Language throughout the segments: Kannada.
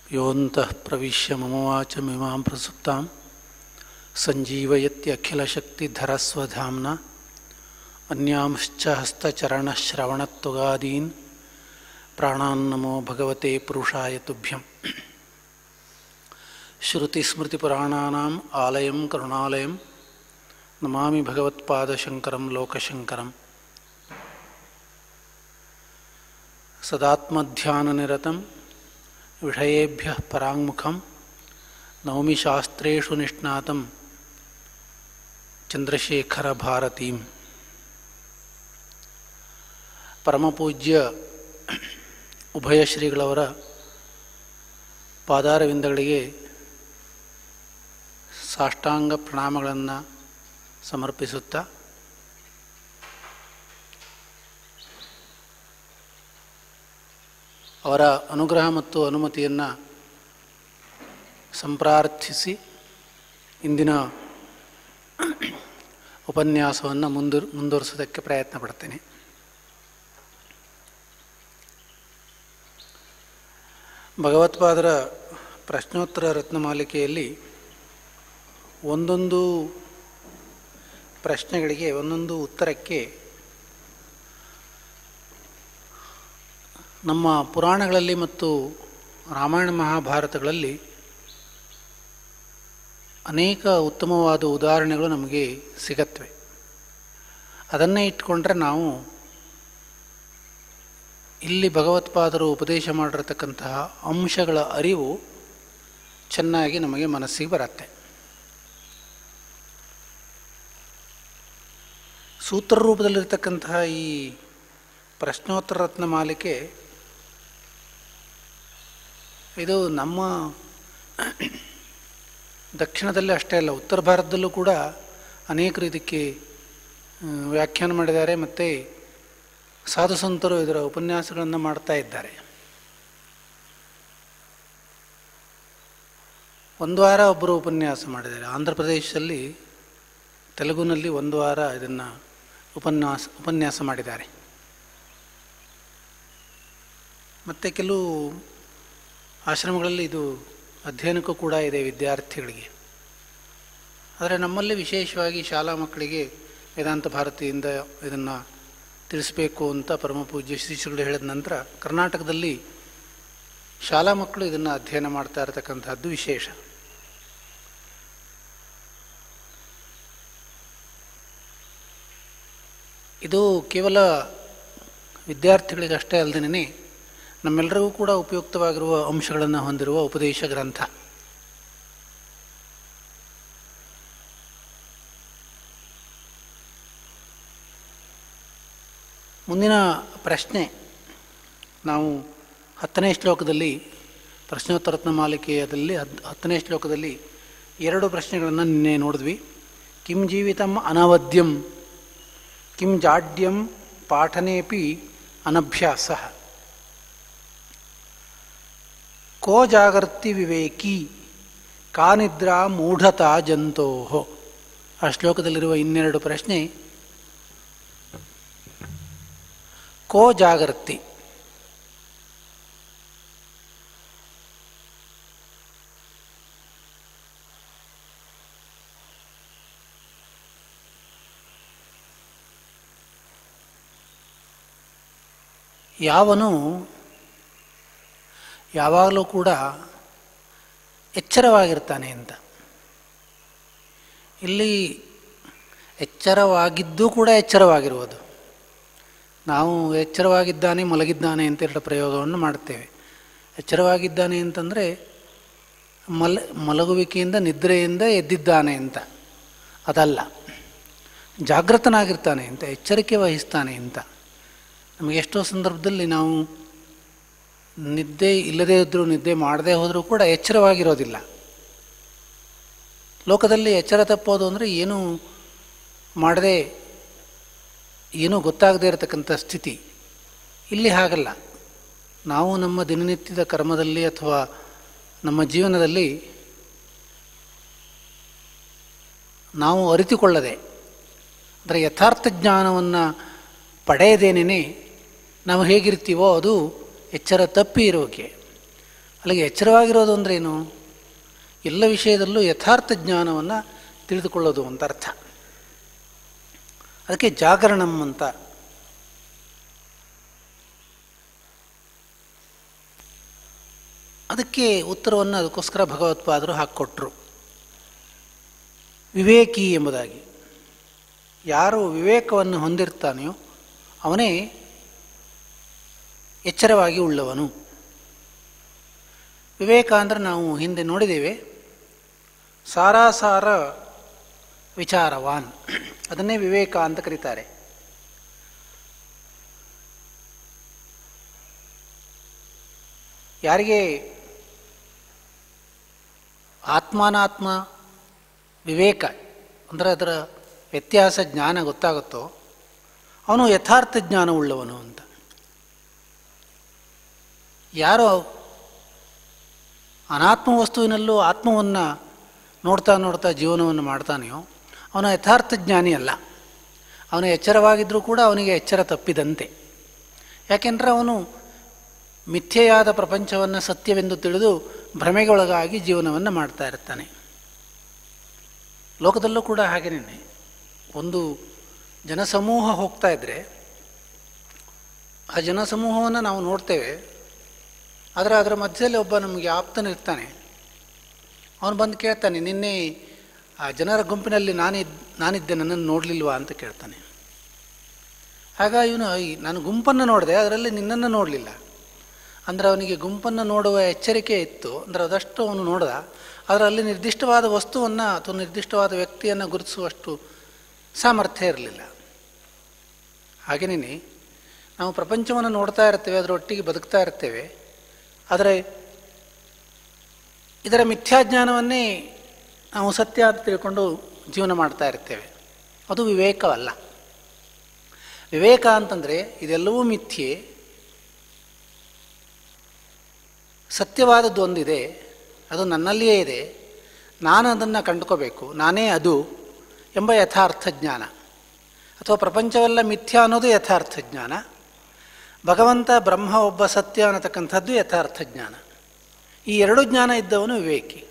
ಯೋऽन्तः ಪ್ರವಿಶ್ಯ ಮಮ ವಾಚಮಿಮಾं ಪ್ರಸುಪ್ತಾं सञ्जीवयत्यखिलशक्तिधरस्वधाम्ना अन्यांश्च हस्तचरणश्रवणत्वगादीन् प्राणान्नमो भगवते पुरुषाय तुभ्यं श्रुतिस्मृतिपुराणानाम् आलयं करुणालयं नमामि भगवत्पादशङ्करं लोकशङ्करम् सदात्मध्याननिरतं विषयेभ्यः पराङ्मुखं नौमि शास्त्रेषु निष्णातं ಚಂದ್ರಶೇಖರಭಾರತೀಂ ಪರಮಪೂಜ್ಯ ಉಭಯ ಶ್ರೀಗಳವರ ಪಾದಾರವಿಂದಗಳಿಗೆ ಸಾಷ್ಟಾಂಗ ಪ್ರಣಾಮಗಳನ್ನು ಸಮರ್ಪಿಸುತ್ತಾ ಅವರ ಅನುಗ್ರಹ ಮತ್ತು ಅನುಮತಿಯನ್ನು ಸಂಪ್ರಾರ್ಥಿಸಿ ಇಂದಿನ ಉಪನ್ಯಾಸವನ್ನು ಮುಂದುರ್ ಮುಂದುವರಿಸೋದಕ್ಕೆ ಪ್ರಯತ್ನ ಪಡ್ತೇನೆ ಭಗವತ್ಪಾದರ ಪ್ರಶ್ನೋತ್ತರ ರತ್ನಮಾಲಿಕೆಯಲ್ಲಿ ಒಂದೊಂದು ಪ್ರಶ್ನೆಗಳಿಗೆ ಒಂದೊಂದು ಉತ್ತರಕ್ಕೆ ನಮ್ಮ ಪುರಾಣಗಳಲ್ಲಿ ಮತ್ತು ರಾಮಾಯಣ ಮಹಾಭಾರತಗಳಲ್ಲಿ ಅನೇಕ ಉತ್ತಮವಾದ ಉದಾಹರಣೆಗಳು ನಮಗೆ ಸಿಗತ್ವೆ ಅದನ್ನೇ ಇಟ್ಕೊಂಡ್ರೆ ನಾವು ಇಲ್ಲಿ ಭಗವತ್ಪಾದರು ಉಪದೇಶ ಮಾಡಿರತಕ್ಕಂತಹ ಅಂಶಗಳ ಅರಿವು ಚೆನ್ನಾಗಿ ನಮಗೆ ಮನಸ್ಸಿಗೆ ಬರುತ್ತೆ ಸೂತ್ರ ರೂಪದಲ್ಲಿರ್ತಕ್ಕಂತಹ ಈ ಪ್ರಶ್ನೋತ್ತರ ರತ್ನ ಮಾಲಿಕೆ ಇದು ನಮ್ಮ ದಕ್ಷಿಣದಲ್ಲಿ ಅಷ್ಟೇ ಅಲ್ಲ ಉತ್ತರ ಭಾರತದಲ್ಲೂ ಕೂಡ ಅನೇಕರು ಇದಕ್ಕೆ ವ್ಯಾಖ್ಯಾನ ಮಾಡಿದ್ದಾರೆ ಮತ್ತು ಸಾಧು ಸಂತರು ಇದರ ಉಪನ್ಯಾಸಗಳನ್ನು ಮಾಡ್ತಾ ಇದ್ದಾರೆ ಒಂದು ವಾರ ಒಬ್ಬರು ಉಪನ್ಯಾಸ ಮಾಡಿದ್ದಾರೆ ಆಂಧ್ರ ಪ್ರದೇಶದಲ್ಲಿ ತೆಲುಗುನಲ್ಲಿ ಒಂದು ವಾರ ಇದನ್ನು ಉಪನ್ಯಾಸ ಉಪನ್ಯಾಸ ಮಾಡಿದ್ದಾರೆ ಮತ್ತು ಕೆಲವು ಆಶ್ರಮಗಳಲ್ಲಿ ಇದು ಅಧ್ಯಯನಕ್ಕೂ ಕೂಡ ಇದೆ ವಿದ್ಯಾರ್ಥಿಗಳಿಗೆ ಆದರೆ ನಮ್ಮಲ್ಲಿ ವಿಶೇಷವಾಗಿ ಶಾಲಾ ಮಕ್ಕಳಿಗೆ ವೇದಾಂತ ಭಾರತಿಯಿಂದ ಇದನ್ನು ತಿಳಿಸಬೇಕು ಅಂತ ಪರಮಪೂಜ್ಯ ಶ್ರೀಶ್ರೀಗಳು ಹೇಳಿದ ನಂತರ ಕರ್ನಾಟಕದಲ್ಲಿ ಶಾಲಾ ಮಕ್ಕಳು ಇದನ್ನು ಅಧ್ಯಯನ ಮಾಡ್ತಾ ಇರತಕ್ಕಂಥದ್ದು ವಿಶೇಷ ಇದು ಕೇವಲ ವಿದ್ಯಾರ್ಥಿಗಳಿಗಷ್ಟೇ ಅಲ್ಲದೇ ನಮ್ಮೆಲ್ಲರಿಗೂ ಕೂಡ ಉಪಯುಕ್ತವಾಗಿರುವ ಅಂಶಗಳನ್ನು ಹೊಂದಿರುವ ಉಪದೇಶ ಗ್ರಂಥ ಮುಂದಿನ ಪ್ರಶ್ನೆ ನಾವು ಹತ್ತನೇ ಶ್ಲೋಕದಲ್ಲಿ ಪ್ರಶ್ನೋತ್ತರತ್ನ ಮಾಲಿಕೆಯದಲ್ಲಿ ಹದ್ ಹತ್ತನೇ ಶ್ಲೋಕದಲ್ಲಿ ಎರಡು ಪ್ರಶ್ನೆಗಳನ್ನು ನಿನ್ನೆ ನೋಡಿದ್ವಿ ಕಿಂ ಜೀವಿತಂ ಅನವದ್ಯಂ ಕಿಂ ಜಾಡ್ಯಂ ಪಾಠನೇಪಿ ಅನಭ್ಯಾಸ ಕೋ ಜಾಗರ್ತಿ ವಿವೇಕಿ ಕಾನಿದ್ರಾ ಮೂಢತಾ ಜಂತೋ ಆ ಶ್ಲೋಕದಲ್ಲಿರುವ ಇನ್ನೆರಡು ಪ್ರಶ್ನೆ ಕೋ ಜಾಗರ್ತಿ ಯಾವನು ಯಾವಾಗಲೂ ಕೂಡ ಎಚ್ಚರವಾಗಿರ್ತಾನೆ ಅಂತ ಇಲ್ಲಿ ಎಚ್ಚರವಾಗಿದ್ದೂ ಕೂಡ ಎಚ್ಚರವಾಗಿರುವುದು ನಾವು ಎಚ್ಚರವಾಗಿದ್ದಾನೆ ಮಲಗಿದ್ದಾನೆ ಅಂತ ಎರಡು ಪ್ರಯೋಗವನ್ನು ಮಾಡ್ತೇವೆ ಎಚ್ಚರವಾಗಿದ್ದಾನೆ ಅಂತಂದರೆ ಮಲ ಮಲಗುವಿಕೆಯಿಂದ ನಿದ್ರೆಯಿಂದ ಎದ್ದಿದ್ದಾನೆ ಅಂತ ಅದಲ್ಲ ಜಾಗೃತನಾಗಿರ್ತಾನೆ ಅಂತ ಎಚ್ಚರಿಕೆ ವಹಿಸ್ತಾನೆ ಅಂತ ನಮಗೆ ಎಷ್ಟೋ ಸಂದರ್ಭದಲ್ಲಿ ನಾವು ನಿದ್ದೆ ಇಲ್ಲದೇ ಇದ್ದರೂ ನಿದ್ದೆ ಮಾಡದೇ ಹೋದರೂ ಕೂಡ ಎಚ್ಚರವಾಗಿರೋದಿಲ್ಲ ಲೋಕದಲ್ಲಿ ಎಚ್ಚರ ತಪ್ಪೋದು ಅಂದರೆ ಏನೂ ಮಾಡದೆ ಏನೂ ಗೊತ್ತಾಗದೇ ಇರತಕ್ಕಂಥ ಸ್ಥಿತಿ ಇಲ್ಲಿ ಹಾಗಲ್ಲ ನಾವು ನಮ್ಮ ದಿನನಿತ್ಯದ ಕರ್ಮದಲ್ಲಿ ಅಥವಾ ನಮ್ಮ ಜೀವನದಲ್ಲಿ ನಾವು ಅರಿತುಕೊಳ್ಳದೆ ಅಂದರೆ ಯಥಾರ್ಥ ಜ್ಞಾನವನ್ನು ಪಡೆಯದೇನೇ ನಾವು ಹೇಗಿರ್ತೀವೋ ಅದು ಎಚ್ಚರ ತಪ್ಪಿ ಇರೋಕೆ ಅಲ್ಲಿಗೆ ಎಚ್ಚರವಾಗಿರೋದು ಅಂದರೆ ಏನು ಎಲ್ಲ ವಿಷಯದಲ್ಲೂ ಯಥಾರ್ಥ ಜ್ಞಾನವನ್ನು ತಿಳಿದುಕೊಳ್ಳೋದು ಅಂತ ಅರ್ಥ ಅದಕ್ಕೆ ಜಾಗರಣಂ ಅಂತ ಅದಕ್ಕೆ ಉತ್ತರವನ್ನು ಅದಕ್ಕೋಸ್ಕರ ಭಗವತ್ಪಾದರು ಹಾಕ್ಕೊಟ್ರು ವಿವೇಕಿ ಎಂಬುದಾಗಿ ಯಾರು ವಿವೇಕವನ್ನು ಹೊಂದಿರ್ತಾನೆಯೋ ಅವನೇ ಎಚ್ಚರವಾಗಿ ಉಳ್ಳವನು ವಿವೇಕ ಅಂದರೆ ನಾವು ಹಿಂದೆ ನೋಡಿದ್ದೇವೆ ಸಾರಾಸಾರ ವಿಚಾರವಾನ್ ಅದನ್ನೇ ವಿವೇಕ ಅಂತ ಕರೀತಾರೆ ಯಾರಿಗೆ ಆತ್ಮಾನಾತ್ಮ ವಿವೇಕ ಅಂದರೆ ಅದರ ವ್ಯತ್ಯಾಸ ಜ್ಞಾನ ಗೊತ್ತಾಗುತ್ತೋ ಅವನು ಯಥಾರ್ಥ ಜ್ಞಾನವುಳ್ಳವನು ಅಂತ ಯಾರು ಅನಾತ್ಮ ವಸ್ತುವಿನಲ್ಲೂ ಆತ್ಮವನ್ನು ನೋಡ್ತಾ ನೋಡ್ತಾ ಜೀವನವನ್ನು ಮಾಡ್ತಾನೆಯೋ ಅವನ ಯಥಾರ್ಥ ಜ್ಞಾನಿ ಅಲ್ಲ ಅವನ ಎಚ್ಚರವಾಗಿದ್ದರೂ ಕೂಡ ಅವನಿಗೆ ಎಚ್ಚರ ತಪ್ಪಿದಂತೆ ಯಾಕೆಂದರೆ ಅವನು ಮಿಥ್ಯೆಯಾದ ಪ್ರಪಂಚವನ್ನು ಸತ್ಯವೆಂದು ತಿಳಿದು ಭ್ರಮೆಗೊಳಗಾಗಿ ಜೀವನವನ್ನು ಮಾಡ್ತಾ ಇರ್ತಾನೆ ಲೋಕದಲ್ಲೂ ಕೂಡ ಹಾಗೇನೆ ಒಂದು ಜನಸಮೂಹ ಹೋಗ್ತಾ ಇದ್ದರೆ ಆ ಜನಸಮೂಹವನ್ನು ನಾವು ನೋಡ್ತೇವೆ ಆದರೆ ಅದರ ಮಧ್ಯದಲ್ಲಿ ಒಬ್ಬ ನಮಗೆ ಆಪ್ತನಿರ್ತಾನೆ ಅವನು ಬಂದು ಕೇಳ್ತಾನೆ ನಿನ್ನೆ ಆ ಜನರ ಗುಂಪಿನಲ್ಲಿ ನಾನಿದ್ ನಾನಿದ್ದೆ ನನ್ನನ್ನು ನೋಡಲಿಲ್ವಾ ಅಂತ ಕೇಳ್ತಾನೆ ಆಗ ಇವನು ನಾನು ಗುಂಪನ್ನು ನೋಡಿದೆ ಅದರಲ್ಲಿ ನಿನ್ನನ್ನು ನೋಡಲಿಲ್ಲ ಅಂದರೆ ಅವನಿಗೆ ಗುಂಪನ್ನು ನೋಡುವ ಎಚ್ಚರಿಕೆ ಇತ್ತು ಅಂದರೆ ಅದಷ್ಟು ಅವನು ನೋಡ್ದ ಆದರೆ ಅಲ್ಲಿ ನಿರ್ದಿಷ್ಟವಾದ ವಸ್ತುವನ್ನು ಅಥವಾ ನಿರ್ದಿಷ್ಟವಾದ ವ್ಯಕ್ತಿಯನ್ನು ಗುರುತಿಸುವಷ್ಟು ಸಾಮರ್ಥ್ಯ ಇರಲಿಲ್ಲ ಹಾಗೆಯೇ ನಾವು ಪ್ರಪಂಚವನ್ನು ನೋಡ್ತಾ ಇರ್ತೇವೆ ಅದರೊಟ್ಟಿಗೆ ಬದುಕ್ತಾ ಇರ್ತೇವೆ ಆದರೆ ಇದರ ಮಿಥ್ಯಾಜ್ಞಾನವನ್ನೇ ನಾವು ಸತ್ಯ ಅಂತ ತಿಳ್ಕೊಂಡು ಜೀವನ ಮಾಡ್ತಾ ಇರ್ತೇವೆ ಅದು ವಿವೇಕವಲ್ಲ ವಿವೇಕ ಅಂತಂದರೆ ಇದೆಲ್ಲವೂ ಮಿಥ್ಯೆ ಸತ್ಯವಾದದ್ದು ಒಂದಿದೆ ಅದು ನನ್ನಲ್ಲಿಯೇ ಇದೆ ನಾನು ಅದನ್ನು ಕಂಡುಕೋಬೇಕು ನಾನೇ ಅದು ಎಂಬ ಯಥಾರ್ಥ ಜ್ಞಾನ ಅಥವಾ ಪ್ರಪಂಚವೆಲ್ಲ ಮಿಥ್ಯ ಅನ್ನೋದು ಯಥಾರ್ಥ ಜ್ಞಾನ ಭಗವಂತ ಬ್ರಹ್ಮ ಒಬ್ಬ ಸತ್ಯ ಅನ್ನತಕ್ಕಂಥದ್ದು ಯಥಾರ್ಥ ಜ್ಞಾನ ಈ ಎರಡು ಜ್ಞಾನ ಇದ್ದವನು ವಿವೇಕಿ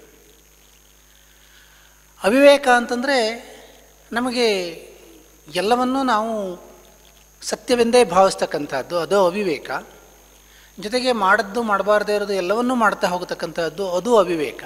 ಅವಿವೇಕ ಅಂತಂದರೆ ನಮಗೆ ಎಲ್ಲವನ್ನೂ ನಾವು ಸತ್ಯವೆಂದೇ ಭಾವಿಸ್ತಕ್ಕಂಥದ್ದು ಅದು ಅವಿವೇಕ ಜೊತೆಗೆ ಮಾಡದ್ದು ಮಾಡಬಾರ್ದೇ ಇರೋದು ಎಲ್ಲವನ್ನೂ ಮಾಡ್ತಾ ಹೋಗತಕ್ಕಂಥದ್ದು ಅದು ಅವಿವೇಕ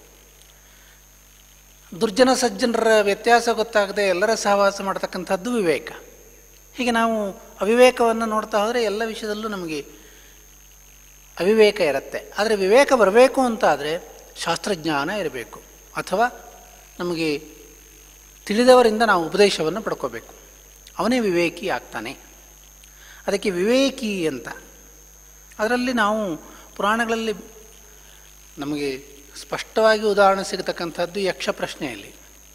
ದುರ್ಜನ ಸಜ್ಜನರ ವ್ಯತ್ಯಾಸ ಗೊತ್ತಾಗದೆ ಎಲ್ಲರ ಸಹವಾಸ ಮಾಡ್ತಕ್ಕಂಥದ್ದು ವಿವೇಕ ಹೀಗೆ ನಾವು ಅವಿವೇಕವನ್ನು ನೋಡ್ತಾ ಹೋದರೆ ಎಲ್ಲ ವಿಷಯದಲ್ಲೂ ನಮಗೆ ಅವಿವೇಕ ಇರುತ್ತೆ ಆದರೆ ವಿವೇಕ ಬರಬೇಕು ಅಂತ ಆದರೆ ಶಾಸ್ತ್ರಜ್ಞಾನ ಇರಬೇಕು ಅಥವಾ ನಮಗೆ ತಿಳಿದವರಿಂದ ನಾವು ಉಪದೇಶವನ್ನು ಪಡ್ಕೋಬೇಕು ಅವನೇ ವಿವೇಕಿ ಆಗ್ತಾನೆ ಅದಕ್ಕೆ ವಿವೇಕಿ ಅಂತ ಅದರಲ್ಲಿ ನಾವು ಪುರಾಣಗಳಲ್ಲಿ ನಮಗೆ ಸ್ಪಷ್ಟವಾಗಿ ಉದಾಹರಣೆ ಸಿಗತಕ್ಕಂಥದ್ದು ಯಕ್ಷ ಪ್ರಶ್ನೆಯಲ್ಲಿ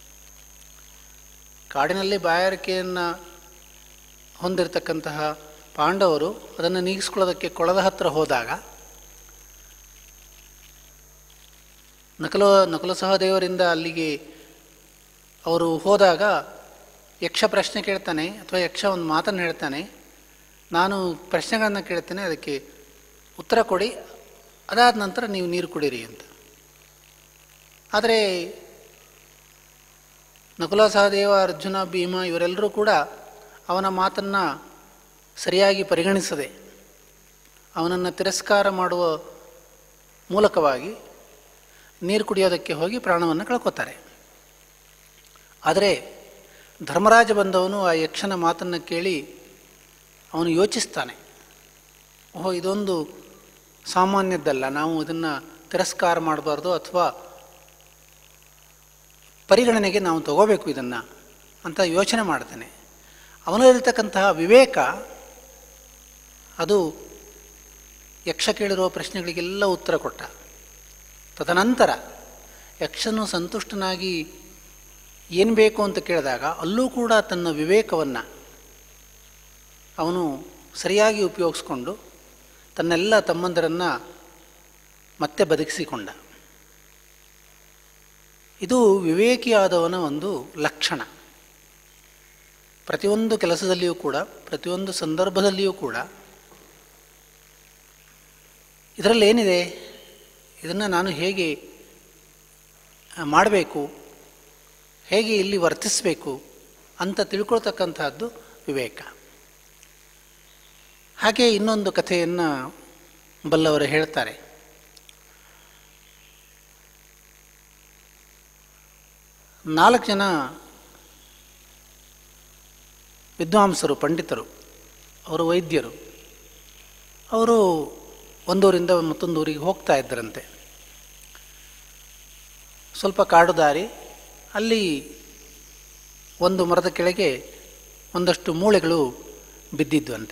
ಕಾಡಿನಲ್ಲಿ ಬಾಯಾರಿಕೆಯನ್ನು ಹೊಂದಿರತಕ್ಕಂತಹ ಪಾಂಡವರು ಅದನ್ನು ನೀಗಿಸ್ಕೊಳ್ಳೋದಕ್ಕೆ ಕೊಳದ ಹತ್ತಿರ ಹೋದಾಗ ನಕಲ ನಕಲ ಸಹದೇವರಿಂದ ಅಲ್ಲಿಗೆ ಅವರು ಹೋದಾಗ ಯಕ್ಷ ಪ್ರಶ್ನೆ ಕೇಳ್ತಾನೆ ಅಥವಾ ಯಕ್ಷ ಒಂದು ಮಾತನ್ನು ಹೇಳ್ತಾನೆ ನಾನು ಪ್ರಶ್ನೆಗಳನ್ನು ಕೇಳ್ತೇನೆ ಅದಕ್ಕೆ ಉತ್ತರ ಕೊಡಿ ಅದಾದ ನಂತರ ನೀವು ನೀರು ಕುಡೀರಿ ಅಂತ ಆದರೆ ನಕುಲ ಸಹದೇವ ಅರ್ಜುನ ಭೀಮ ಇವರೆಲ್ಲರೂ ಕೂಡ ಅವನ ಮಾತನ್ನು ಸರಿಯಾಗಿ ಪರಿಗಣಿಸದೆ ಅವನನ್ನು ತಿರಸ್ಕಾರ ಮಾಡುವ ಮೂಲಕವಾಗಿ ನೀರು ಕುಡಿಯೋದಕ್ಕೆ ಹೋಗಿ ಪ್ರಾಣವನ್ನು ಕಳ್ಕೊತಾರೆ ಆದರೆ ಧರ್ಮರಾಜ ಬಂದವನು ಆ ಯಕ್ಷನ ಮಾತನ್ನು ಕೇಳಿ ಅವನು ಯೋಚಿಸ್ತಾನೆ ಓಹೋ ಇದೊಂದು ಸಾಮಾನ್ಯದ್ದಲ್ಲ ನಾವು ಇದನ್ನು ತಿರಸ್ಕಾರ ಮಾಡಬಾರ್ದು ಅಥವಾ ಪರಿಗಣನೆಗೆ ನಾವು ತಗೋಬೇಕು ಇದನ್ನು ಅಂತ ಯೋಚನೆ ಮಾಡ್ತಾನೆ ಅವನಲ್ಲಿರ್ತಕ್ಕಂತಹ ವಿವೇಕ ಅದು ಯಕ್ಷ ಕೇಳಿರುವ ಪ್ರಶ್ನೆಗಳಿಗೆಲ್ಲ ಉತ್ತರ ಕೊಟ್ಟ ತದನಂತರ ಯಕ್ಷನು ಸಂತುಷ್ಟನಾಗಿ ಏನು ಬೇಕು ಅಂತ ಕೇಳಿದಾಗ ಅಲ್ಲೂ ಕೂಡ ತನ್ನ ವಿವೇಕವನ್ನು ಅವನು ಸರಿಯಾಗಿ ಉಪಯೋಗಿಸ್ಕೊಂಡು ತನ್ನೆಲ್ಲ ತಮ್ಮಂದರನ್ನು ಮತ್ತೆ ಬದುಕಿಸಿಕೊಂಡ ಇದು ವಿವೇಕಿಯಾದವನ ಒಂದು ಲಕ್ಷಣ ಪ್ರತಿಯೊಂದು ಕೆಲಸದಲ್ಲಿಯೂ ಕೂಡ ಪ್ರತಿಯೊಂದು ಸಂದರ್ಭದಲ್ಲಿಯೂ ಕೂಡ ಇದರಲ್ಲಿ ಏನಿದೆ ಇದನ್ನು ನಾನು ಹೇಗೆ ಮಾಡಬೇಕು ಹೇಗೆ ಇಲ್ಲಿ ವರ್ತಿಸಬೇಕು ಅಂತ ತಿಳ್ಕೊಳ್ತಕ್ಕಂತಹದ್ದು ವಿವೇಕ ಹಾಗೆ ಇನ್ನೊಂದು ಕಥೆಯನ್ನು ಬಲ್ಲವರು ಹೇಳ್ತಾರೆ ನಾಲ್ಕು ಜನ ವಿದ್ವಾಂಸರು ಪಂಡಿತರು ಅವರು ವೈದ್ಯರು ಅವರು ಒಂದೂರಿಂದ ಮತ್ತೊಂದು ಊರಿಗೆ ಹೋಗ್ತಾ ಇದ್ದರಂತೆ ಸ್ವಲ್ಪ ಕಾಡು ದಾರಿ ಅಲ್ಲಿ ಒಂದು ಮರದ ಕೆಳಗೆ ಒಂದಷ್ಟು ಮೂಳೆಗಳು ಬಿದ್ದಿದ್ವಂತೆ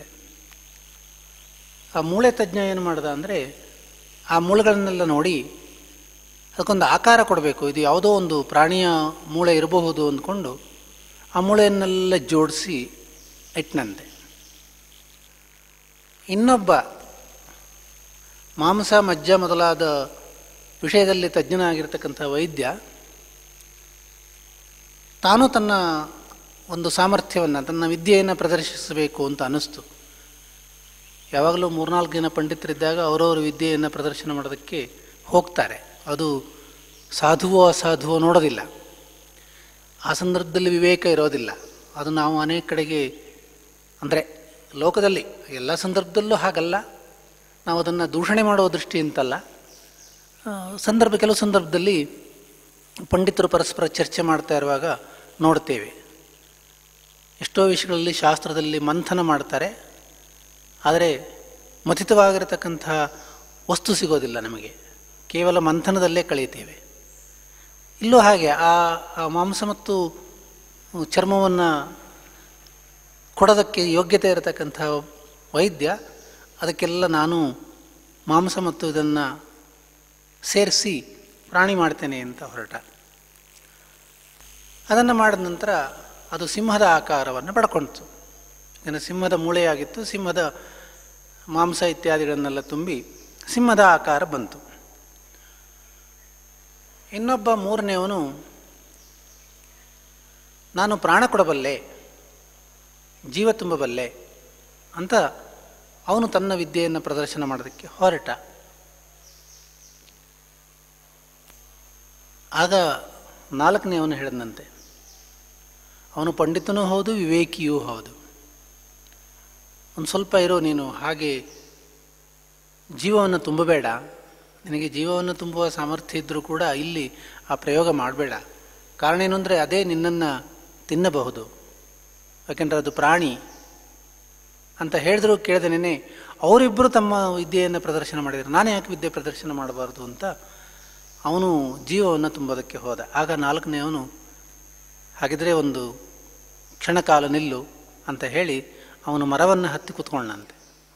ಆ ಮೂಳೆ ತಜ್ಞ ಏನು ಮಾಡ್ದ ಅಂದರೆ ಆ ಮೂಳೆಗಳನ್ನೆಲ್ಲ ನೋಡಿ ಅದಕ್ಕೊಂದು ಆಕಾರ ಕೊಡಬೇಕು ಇದು ಯಾವುದೋ ಒಂದು ಪ್ರಾಣಿಯ ಮೂಳೆ ಇರಬಹುದು ಅಂದ್ಕೊಂಡು ಆ ಮೂಳೆಯನ್ನೆಲ್ಲ ಜೋಡಿಸಿ ಇಟ್ಟನಂತೆ ಇನ್ನೊಬ್ಬ ಮಾಂಸ ಮಜ್ಜ ಮೊದಲಾದ ವಿಷಯದಲ್ಲಿ ತಜ್ಞನಾಗಿರ್ತಕ್ಕಂಥ ವೈದ್ಯ ತಾನು ತನ್ನ ಒಂದು ಸಾಮರ್ಥ್ಯವನ್ನು ತನ್ನ ವಿದ್ಯೆಯನ್ನು ಪ್ರದರ್ಶಿಸಬೇಕು ಅಂತ ಅನ್ನಿಸ್ತು ಯಾವಾಗಲೂ ಮೂರ್ನಾಲ್ಕು ಜನ ಪಂಡಿತರಿದ್ದಾಗ ಅವರವರ ವಿದ್ಯೆಯನ್ನು ಪ್ರದರ್ಶನ ಮಾಡೋದಕ್ಕೆ ಹೋಗ್ತಾರೆ ಅದು ಸಾಧುವೋ ಅಸಾಧುವೋ ನೋಡೋದಿಲ್ಲ ಆ ಸಂದರ್ಭದಲ್ಲಿ ವಿವೇಕ ಇರೋದಿಲ್ಲ ಅದು ನಾವು ಅನೇಕ ಕಡೆಗೆ ಅಂದರೆ ಲೋಕದಲ್ಲಿ ಎಲ್ಲ ಸಂದರ್ಭದಲ್ಲೂ ಹಾಗಲ್ಲ ನಾವು ಅದನ್ನು ದೂಷಣೆ ಮಾಡುವ ದೃಷ್ಟಿ ಅಂತಲ್ಲ ಸಂದರ್ಭ ಕೆಲವು ಸಂದರ್ಭದಲ್ಲಿ ಪಂಡಿತರು ಪರಸ್ಪರ ಚರ್ಚೆ ಮಾಡ್ತಾ ಇರುವಾಗ ನೋಡ್ತೇವೆ ಎಷ್ಟೋ ವಿಷಯಗಳಲ್ಲಿ ಶಾಸ್ತ್ರದಲ್ಲಿ ಮಂಥನ ಮಾಡ್ತಾರೆ ಆದರೆ ಮಥಿತವಾಗಿರತಕ್ಕಂಥ ವಸ್ತು ಸಿಗೋದಿಲ್ಲ ನಮಗೆ ಕೇವಲ ಮಂಥನದಲ್ಲೇ ಕಳೀತೇವೆ ಇಲ್ಲೂ ಹಾಗೆ ಆ ಮಾಂಸ ಮತ್ತು ಚರ್ಮವನ್ನು ಕೊಡೋದಕ್ಕೆ ಯೋಗ್ಯತೆ ಇರತಕ್ಕಂಥ ವೈದ್ಯ ಅದಕ್ಕೆಲ್ಲ ನಾನು ಮಾಂಸ ಮತ್ತು ಇದನ್ನು ಸೇರಿಸಿ ಪ್ರಾಣಿ ಮಾಡ್ತೇನೆ ಅಂತ ಹೊರಟ ಅದನ್ನು ಮಾಡಿದ ನಂತರ ಅದು ಸಿಂಹದ ಆಕಾರವನ್ನು ಪಡ್ಕೊಳ್ತು ಇನ್ನು ಸಿಂಹದ ಮೂಳೆಯಾಗಿತ್ತು ಸಿಂಹದ ಮಾಂಸ ಇತ್ಯಾದಿಗಳನ್ನೆಲ್ಲ ತುಂಬಿ ಸಿಂಹದ ಆಕಾರ ಬಂತು ಇನ್ನೊಬ್ಬ ಮೂರನೆಯವನು ನಾನು ಪ್ರಾಣ ಕೊಡಬಲ್ಲೆ ಜೀವ ತುಂಬಬಲ್ಲೆ ಅಂತ ಅವನು ತನ್ನ ವಿದ್ಯೆಯನ್ನು ಪ್ರದರ್ಶನ ಮಾಡೋದಕ್ಕೆ ಹೊರಟ ಆಗ ನಾಲ್ಕನೆಯವನು ಹೇಳಿದಂತೆ ಅವನು ಪಂಡಿತನೂ ಹೌದು ವಿವೇಕಿಯೂ ಹೌದು ಒಂದು ಸ್ವಲ್ಪ ಇರೋ ನೀನು ಹಾಗೆ ಜೀವವನ್ನು ತುಂಬಬೇಡ ನಿನಗೆ ಜೀವವನ್ನು ತುಂಬುವ ಸಾಮರ್ಥ್ಯ ಇದ್ದರೂ ಕೂಡ ಇಲ್ಲಿ ಆ ಪ್ರಯೋಗ ಮಾಡಬೇಡ ಕಾರಣ ಏನು ಅಂದರೆ ಅದೇ ನಿನ್ನನ್ನು ತಿನ್ನಬಹುದು ಯಾಕೆಂದರೆ ಅದು ಪ್ರಾಣಿ ಅಂತ ಹೇಳಿದ್ರು ಕೇಳಿದೆ ನೆನೆ ಅವರಿಬ್ಬರು ತಮ್ಮ ವಿದ್ಯೆಯನ್ನು ಪ್ರದರ್ಶನ ಮಾಡಿದರು ನಾನೇ ಯಾಕೆ ವಿದ್ಯೆ ಪ್ರದರ್ಶನ ಮಾಡಬಾರ್ದು ಅಂತ ಅವನು ಜೀವವನ್ನು ತುಂಬೋದಕ್ಕೆ ಹೋದ ಆಗ ನಾಲ್ಕನೆಯವನು ಹಾಗಿದ್ರೆ ಒಂದು ಕ್ಷಣಕಾಲ ನಿಲ್ಲು ಅಂತ ಹೇಳಿ ಅವನು ಮರವನ್ನು ಹತ್ತಿ ಕೂತ್ಕೊಂಡಂತೆ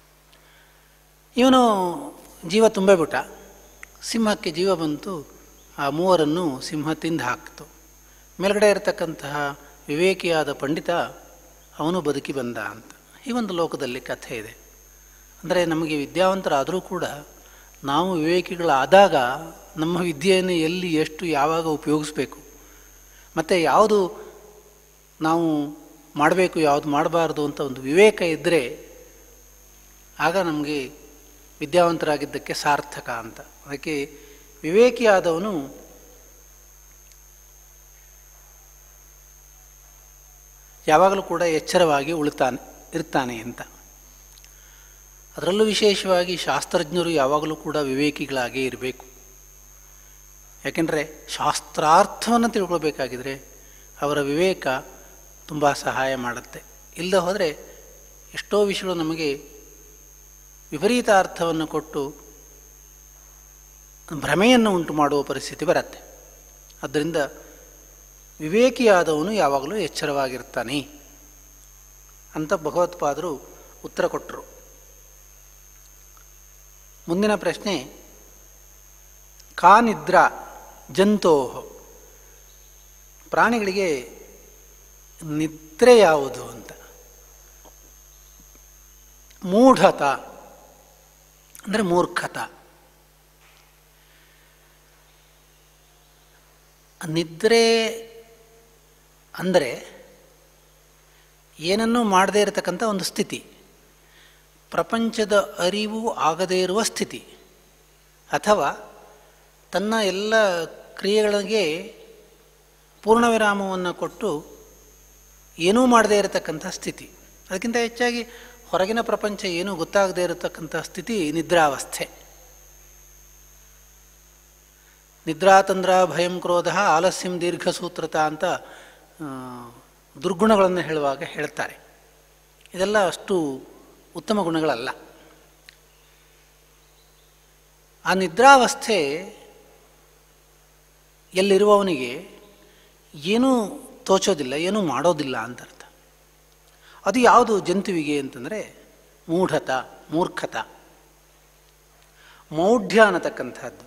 ಇವನು ಜೀವ ತುಂಬೇ ಬಿಟ್ಟ ಸಿಂಹಕ್ಕೆ ಜೀವ ಬಂತು ಆ ಮೂವರನ್ನು ಸಿಂಹ ತಿಂದು ಹಾಕ್ತು ಮೇಲ್ಗಡೆ ಇರತಕ್ಕಂತಹ ವಿವೇಕಿಯಾದ ಪಂಡಿತ ಅವನು ಬದುಕಿ ಬಂದ ಅಂತ ಈ ಒಂದು ಲೋಕದಲ್ಲಿ ಕಥೆ ಇದೆ ಅಂದರೆ ನಮಗೆ ವಿದ್ಯಾವಂತರಾದರೂ ಕೂಡ ನಾವು ವಿವೇಕಿಗಳಾದಾಗ ನಮ್ಮ ವಿದ್ಯೆಯನ್ನು ಎಲ್ಲಿ ಎಷ್ಟು ಯಾವಾಗ ಉಪಯೋಗಿಸ್ಬೇಕು ಮತ್ತು ಯಾವುದು ನಾವು ಮಾಡಬೇಕು ಯಾವುದು ಮಾಡಬಾರ್ದು ಅಂತ ಒಂದು ವಿವೇಕ ಇದ್ದರೆ ಆಗ ನಮಗೆ ವಿದ್ಯಾವಂತರಾಗಿದ್ದಕ್ಕೆ ಸಾರ್ಥಕ ಅಂತ ಅದಕ್ಕೆ ವಿವೇಕಿಯಾದವನು ಯಾವಾಗಲೂ ಕೂಡ ಎಚ್ಚರವಾಗಿ ಉಳಿತಾನೆ ಇರ್ತಾನೆ ಅಂತ ಅದರಲ್ಲೂ ವಿಶೇಷವಾಗಿ ಶಾಸ್ತ್ರಜ್ಞರು ಯಾವಾಗಲೂ ಕೂಡ ವಿವೇಕಿಗಳಾಗೇ ಇರಬೇಕು ಯಾಕೆಂದರೆ ಶಾಸ್ತ್ರಾರ್ಥವನ್ನು ತಿಳ್ಕೊಳ್ಬೇಕಾಗಿದ್ರೆ ಅವರ ವಿವೇಕ ತುಂಬ ಸಹಾಯ ಮಾಡುತ್ತೆ ಇಲ್ಲದೆ ಹೋದರೆ ಎಷ್ಟೋ ವಿಷಯಗಳು ನಮಗೆ ವಿಪರೀತ ಅರ್ಥವನ್ನು ಕೊಟ್ಟು ಭ್ರಮೆಯನ್ನು ಉಂಟು ಮಾಡುವ ಪರಿಸ್ಥಿತಿ ಬರುತ್ತೆ ಆದ್ದರಿಂದ ವಿವೇಕಿಯಾದವನು ಯಾವಾಗಲೂ ಎಚ್ಚರವಾಗಿರ್ತಾನೆ ಅಂತ ಭಗವತ್ಪಾದರು ಉತ್ತರ ಕೊಟ್ಟರು ಮುಂದಿನ ಪ್ರಶ್ನೆ ಕಾನಿದ್ರ ಜಂತೋ ಪ್ರಾಣಿಗಳಿಗೆ ನಿದ್ರೆ ಯಾವುದು ಅಂತ ಮೂಢತ ಅಂದರೆ ಮೂರ್ಖತ ನಿದ್ರೆ ಅಂದರೆ ಏನನ್ನೂ ಮಾಡದೇ ಇರತಕ್ಕಂಥ ಒಂದು ಸ್ಥಿತಿ ಪ್ರಪಂಚದ ಅರಿವು ಆಗದೇ ಇರುವ ಸ್ಥಿತಿ ಅಥವಾ ತನ್ನ ಎಲ್ಲ ಕ್ರಿಯೆಗಳಿಗೆ ಪೂರ್ಣ ವಿರಾಮವನ್ನು ಕೊಟ್ಟು ಏನೂ ಮಾಡದೇ ಇರತಕ್ಕಂಥ ಸ್ಥಿತಿ ಅದಕ್ಕಿಂತ ಹೆಚ್ಚಾಗಿ ಹೊರಗಿನ ಪ್ರಪಂಚ ಏನೂ ಗೊತ್ತಾಗದೇ ಇರತಕ್ಕಂಥ ಸ್ಥಿತಿ ನಿದ್ರಾವಸ್ಥೆ ನಿದ್ರಾತಂದ್ರ ಭಯಂ ಕ್ರೋಧ ಆಲಸ್ಯಂ ದೀರ್ಘಸೂತ್ರತ ಅಂತ ಆ, ದುರ್ಗುಣಗಳನ್ನು ಹೇಳುವಾಗ ಹೇಳ್ತಾರೆ ಇದೆಲ್ಲ ಅಷ್ಟು ಉತ್ತಮ ಗುಣಗಳಲ್ಲ ಆ ನಿದ್ರಾವಸ್ಥೆ ಎಲ್ಲಿರುವವನಿಗೆ ಏನೂ ತೋಚೋದಿಲ್ಲ ಏನೂ ಮಾಡೋದಿಲ್ಲ ಅಂತ ಅರ್ಥ ಅದು ಯಾವುದು ಜಂತುವಿಗೆ ಅಂತಂದರೆ ಮೂಢತ ಮೂರ್ಖತ ಮೌಢ್ಯ ಅನ್ನತಕ್ಕಂಥದ್ದು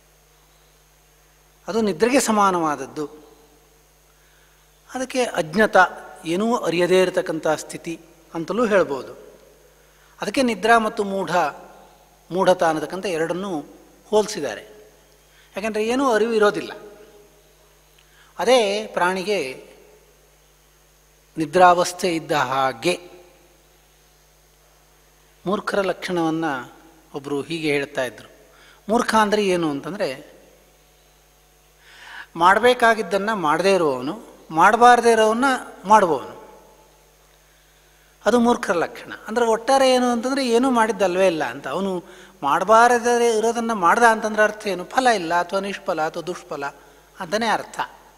ಅದು ನಿದ್ರೆಗೆ ಸಮಾನವಾದದ್ದು ಅದಕ್ಕೆ ಅಜ್ಞತ ಏನೂ ಅರಿಯದೇ ಇರತಕ್ಕಂಥ ಸ್ಥಿತಿ ಅಂತಲೂ ಹೇಳ್ಬೋದು ಅದಕ್ಕೆ ನಿದ್ರಾ ಮತ್ತು ಮೂಢ ಮೂಢತ ಅನ್ನತಕ್ಕಂಥ ಎರಡನ್ನೂ ಹೋಲಿಸಿದ್ದಾರೆ ಯಾಕಂದರೆ ಏನೂ ಅರಿವು ಇರೋದಿಲ್ಲ ಅದೇ ಪ್ರಾಣಿಗೆ ನಿದ್ರಾವಸ್ಥೆ ಇದ್ದ ಹಾಗೆ ಮೂರ್ಖರ ಲಕ್ಷಣವನ್ನು ಒಬ್ಬರು ಹೀಗೆ ಹೇಳ್ತಾ ಇದ್ದರು ಮೂರ್ಖ ಅಂದರೆ ಏನು ಅಂತಂದರೆ ಮಾಡಬೇಕಾಗಿದ್ದನ್ನು ಮಾಡದೇ ಇರುವವನು ಮಾಡಬಾರ್ದೇ ಇರೋವನ್ನ ಮಾಡುವವನು ಅದು ಮೂರ್ಖರ ಲಕ್ಷಣ ಅಂದರೆ ಒಟ್ಟಾರೆ ಏನು ಅಂತಂದರೆ ಏನೂ ಮಾಡಿದ್ದಲ್ವೇ ಇಲ್ಲ ಅಂತ ಅವನು ಮಾಡಬಾರದೇ ಇರೋದನ್ನು ಮಾಡ್ದ ಅಂತಂದ್ರೆ ಅರ್ಥ ಏನು ಫಲ ಇಲ್ಲ ಅಥವಾ ನಿಷ್ಫಲ ಅಥವಾ ದುಷ್ಫಲ ಅಂತಲೇ ಅರ್ಥ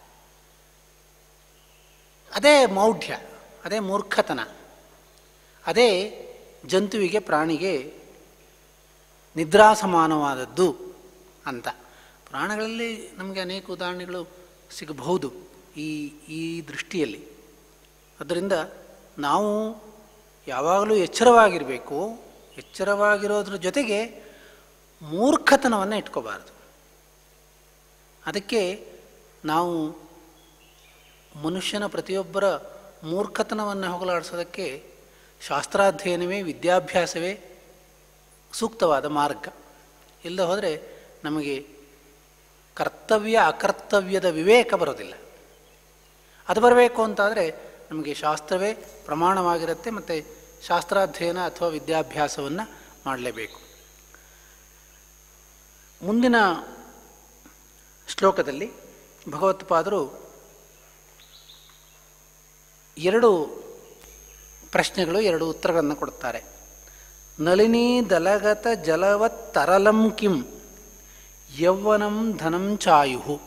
ಅದೇ ಮೌಢ್ಯ ಅದೇ ಮೂರ್ಖತನ ಅದೇ ಜಂತುವಿಗೆ ಪ್ರಾಣಿಗೆ ನಿದ್ರಾ ಸಮಾನವಾದದ್ದು ಅಂತ ಪ್ರಾಣಗಳಲ್ಲಿ ನಮಗೆ ಅನೇಕ ಉದಾಹರಣೆಗಳು ಸಿಗಬಹುದು ಈ ಈ ದೃಷ್ಟಿಯಲ್ಲಿ ಅದರಿಂದ ನಾವು ಯಾವಾಗಲೂ ಎಚ್ಚರವಾಗಿರಬೇಕು ಎಚ್ಚರವಾಗಿರೋದ್ರ ಜೊತೆಗೆ ಮೂರ್ಖತನವನ್ನು ಇಟ್ಕೋಬಾರ್ದು ಅದಕ್ಕೆ ನಾವು ಮನುಷ್ಯನ ಪ್ರತಿಯೊಬ್ಬರ ಮೂರ್ಖತನವನ್ನು ಹೋಗಲಾಡಿಸೋದಕ್ಕೆ ಶಾಸ್ತ್ರಾಧ್ಯಯನವೇ ವಿದ್ಯಾಭ್ಯಾಸವೇ ಸೂಕ್ತವಾದ ಮಾರ್ಗ ಇಲ್ಲದೆ ಹೋದರೆ ನಮಗೆ ಕರ್ತವ್ಯ ಅಕರ್ತವ್ಯದ ವಿವೇಕ ಬರೋದಿಲ್ಲ ಅದು ಬರಬೇಕು ಅಂತಾದರೆ ನಮಗೆ ಶಾಸ್ತ್ರವೇ ಪ್ರಮಾಣವಾಗಿರುತ್ತೆ ಮತ್ತು ಶಾಸ್ತ್ರಾಧ್ಯಯನ ಅಥವಾ ವಿದ್ಯಾಭ್ಯಾಸವನ್ನು ಮಾಡಲೇಬೇಕು ಮುಂದಿನ ಶ್ಲೋಕದಲ್ಲಿ ಭಗವತ್ಪಾದರು ಎರಡು ಪ್ರಶ್ನೆಗಳು ಎರಡು ಉತ್ತರಗಳನ್ನು ಕೊಡ್ತಾರೆ ನಳಿನಿ ದಲಗತ ಜಲವತ್ ತರಲಂ ಕಿಂ ಯೌವನಂ ಧನಂ ಚಾಯು